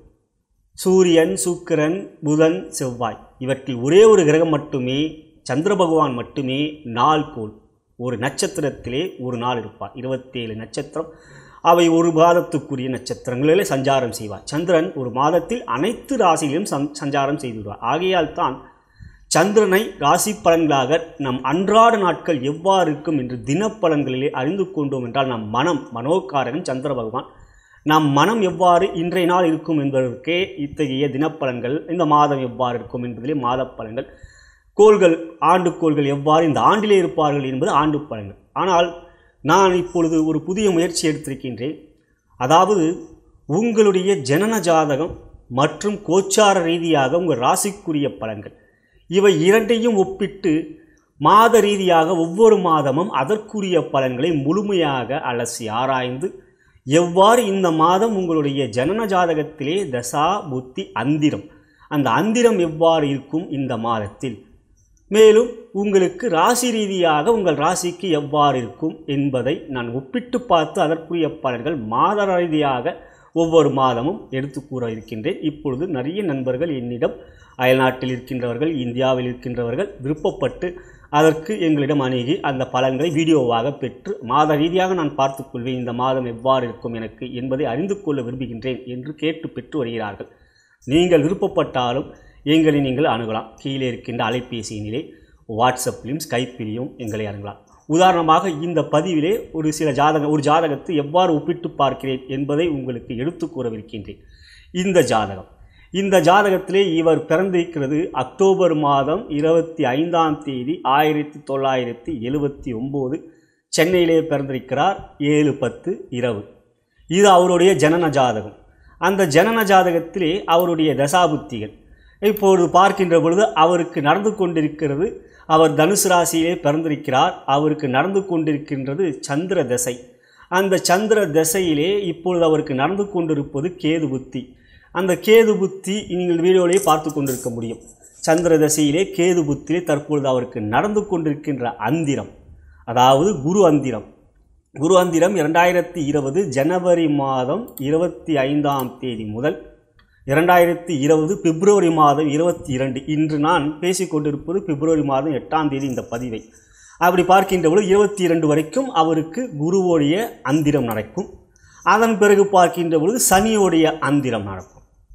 சூரியன் சுக்கிரன் புதன் செவ்வாய் இவற்றில் ஒரே ஒரு கிரகம் மட்டுமே சந்திர பகவான் மட்டுமே நாள் கோள் ஒரு நட்சத்திரத்திலே ஒரு நாள் இருப்பார் இருபத்தேழு நட்சத்திரம் அவை ஒரு மாதத்துக்குரிய நட்சத்திரங்களிலே சஞ்சாரம் செய்வார் சந்திரன் ஒரு மாதத்தில் அனைத்து ராசியிலும் சஞ் சஞ்சாரம் செய்துவிடுவார் ஆகையால் தான் சந்திரனை ராசி பலன்களாக நம் அன்றாட நாட்கள் எவ்வாறு இருக்கும் என்று தினப்பலன்களிலே அறிந்து கொண்டோம் என்றால் நம் மனம் மனோகாரகன் சந்திர பகவான் நம் மனம் எவ்வாறு இன்றைய நாள் இருக்கும் என்பதற்கே இத்தகைய தினப்பலன்கள் இந்த மாதம் எவ்வாறு இருக்கும் என்பதிலே மாத பலன்கள் கோள்கள் ஆண்டுக்கோள்கள் எவ்வாறு இந்த ஆண்டிலே இருப்பார்கள் என்பது ஆண்டு பலன்கள் ஆனால் நான் இப்பொழுது ஒரு புதிய முயற்சி எடுத்திருக்கின்றேன் அதாவது உங்களுடைய ஜனன ஜாதகம் மற்றும் கோச்சார ரீதியாக உங்கள் ராசிக்குரிய பலன்கள் இவை இரண்டையும் ஒப்பிட்டு மாத ரீதியாக ஒவ்வொரு மாதமும் அதற்குரிய பலன்களை முழுமையாக அலசி ஆராய்ந்து எவ்வாறு இந்த மாதம் உங்களுடைய ஜனன ஜாதகத்திலே தசா புத்தி அந்திரம் அந்த அந்திரம் எவ்வாறு இருக்கும் இந்த மாதத்தில் மேலும் உங்களுக்கு ராசி ரீதியாக உங்கள் ராசிக்கு எவ்வாறு இருக்கும் என்பதை நான் ஒப்பிட்டு பார்த்து அதற்குரிய பலன்கள் மாத ரீதியாக ஒவ்வொரு மாதமும் எடுத்து கூற இருக்கின்றேன் இப்பொழுது நிறைய நண்பர்கள் என்னிடம் அயல்நாட்டில் இருக்கின்றவர்கள் இந்தியாவில் இருக்கின்றவர்கள் விருப்பப்பட்டு அதற்கு எங்களிடம் அணுகி அந்த பலன்களை வீடியோவாக பெற்று மாத ரீதியாக நான் பார்த்துக்கொள்வேன் இந்த மாதம் எவ்வாறு இருக்கும் எனக்கு என்பதை அறிந்து கொள்ள விரும்புகின்றேன் என்று கேட்டு பெற்று வருகிறார்கள் நீங்கள் விருப்பப்பட்டாலும் எங்களை நீங்கள் அணுகலாம் கீழே இருக்கின்ற அலைபேசியினிலே வாட்ஸ்அப்லையும் ஸ்கைப்பிலையும் எங்களை அணுகலாம் உதாரணமாக இந்த பதிவிலே ஒரு சில ஜாதக ஒரு ஜாதகத்தை எவ்வாறு ஒப்பிட்டு பார்க்கிறேன் என்பதை உங்களுக்கு எடுத்து கூறவிருக்கின்றேன் இந்த ஜாதகம் இந்த ஜாதகத்திலே இவர் பிறந்திருக்கிறது அக்டோபர் மாதம் இருபத்தி ஐந்தாம் தேதி ஆயிரத்தி தொள்ளாயிரத்தி எழுபத்தி ஒம்பது சென்னையிலே பிறந்திருக்கிறார் ஏழு பத்து இரவு இது அவருடைய ஜனன ஜாதகம் அந்த ஜனன ஜாதகத்திலே அவருடைய தசாபுத்திகள் இப்பொழுது பார்க்கின்ற பொழுது அவருக்கு நடந்து கொண்டிருக்கிறது அவர் தனுசு ராசியிலே பிறந்திருக்கிறார் அவருக்கு நடந்து கொண்டிருக்கின்றது சந்திர தசை அந்த சந்திர தசையிலே இப்பொழுது அவருக்கு நடந்து கொண்டிருப்பது கேது புத்தி அந்த கேது புத்தி நீங்கள் வீடியோவிலேயே பார்த்து கொண்டிருக்க முடியும் சந்திர தசையிலே கேது புத்தியிலே தற்பொழுது அவருக்கு நடந்து கொண்டிருக்கின்ற அந்திரம் அதாவது குரு அந்திரம் குரு அந்திரம் இரண்டாயிரத்தி இருபது ஜனவரி மாதம் இருபத்தி ஐந்தாம் தேதி முதல் இரண்டாயிரத்தி இருபது பிப்ரவரி மாதம் இருபத்தி இரண்டு இன்று நான் பேசிக்கொண்டிருப்பது பிப்ரவரி மாதம் எட்டாம் தேதி இந்த பதிவை அப்படி பார்க்கின்ற பொழுது இருபத்தி இரண்டு வரைக்கும் அவருக்கு குருவோடைய அந்திரம் நடக்கும் அதன் பிறகு பார்க்கின்ற பொழுது சனியோடைய அந்திரம் நடக்கும்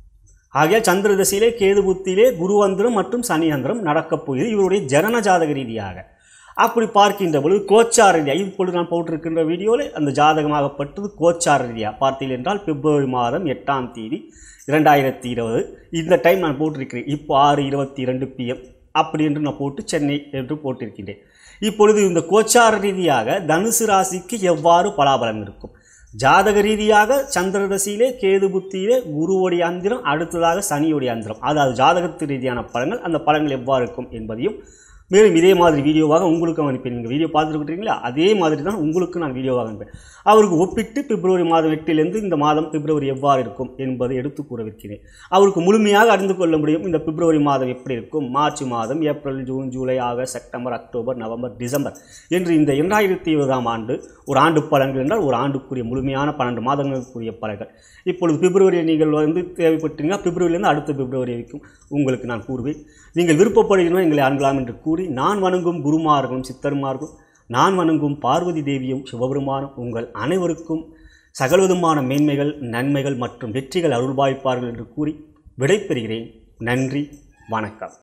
ஆகிய சந்திர தசையிலே கேது புத்தியிலே குரு அந்திரம் மற்றும் சனி அந்திரம் நடக்கப் போகிறது இவருடைய ஜனன ஜாதக ரீதியாக அப்படி பார்க்கின்ற பொழுது கோச்சார ரீதியாக இப்பொழுது நான் போட்டிருக்கின்ற வீடியோவில் அந்த ஜாதகமாகப்பட்டது கோச்சார ரீதியாக பார்த்தீர்கள் என்றால் பிப்ரவரி மாதம் எட்டாம் தேதி இரண்டாயிரத்தி இருபது இந்த டைம் நான் போட்டிருக்கிறேன் இப்போ ஆறு இருபத்தி இரண்டு பிஎம் அப்படி என்று நான் போட்டு சென்னை என்று போட்டிருக்கின்றேன் இப்பொழுது இந்த கோச்சார ரீதியாக தனுசு ராசிக்கு எவ்வாறு பலாபலம் இருக்கும் ஜாதக ரீதியாக சந்திரதசியிலே கேது புத்தியிலே குருவோடைய அந்திரம் அடுத்ததாக சனியோடைய அந்திரம் அதாவது ஜாதகத்து ரீதியான பலன்கள் அந்த பலன்கள் எவ்வாறு இருக்கும் என்பதையும் மேலும் இதே மாதிரி வீடியோவாக உங்களுக்கும் அனுப்பேன் நீங்கள் வீடியோ பார்த்துருக்கீங்களா அதே மாதிரி தான் உங்களுக்கு நான் வீடியோவாக அனுப்பேன் அவருக்கு ஒப்பிட்டு பிப்ரவரி மாதம் எட்டிலிருந்து இந்த மாதம் பிப்ரவரி எவ்வாறு இருக்கும் என்பதை எடுத்து கூறவிருக்கிறேன் அவருக்கு முழுமையாக அறிந்து கொள்ள முடியும் இந்த பிப்ரவரி மாதம் எப்படி இருக்கும் மார்ச் மாதம் April June July August September October November December என்று இந்த இரண்டாயிரத்தி இருபதாம் ஆண்டு ஒரு ஆண்டு பலன்கள் என்றால் ஒரு ஆண்டுக்குரிய முழுமையான பன்னெண்டு மாதங்களுக்குரிய பலன்கள் இப்பொழுது பிப்ரவரியில் நீங்கள் வந்து தேவைப்பட்டீங்கன்னா பிப்ரவரியிலிருந்து அடுத்த பிப்ரவரி வரைக்கும் உங்களுக்கு நான் கூறுவேன் நீங்கள் விருப்பப்படுகிறோம் எங்களை அணுகலாம் என்று கூறி நான் வணங்கும் குருமார்களும் சித்தர்மார்களும் நான் வணங்கும் பார்வதி தேவியும் சிவபெருமானும் உங்கள் அனைவருக்கும் சகலவிதமான மேன்மைகள் நன்மைகள் மற்றும் வெற்றிகள் அருள்பாய்ப்பார்கள் என்று கூறி விடைபெறுகிறேன் நன்றி வணக்கம்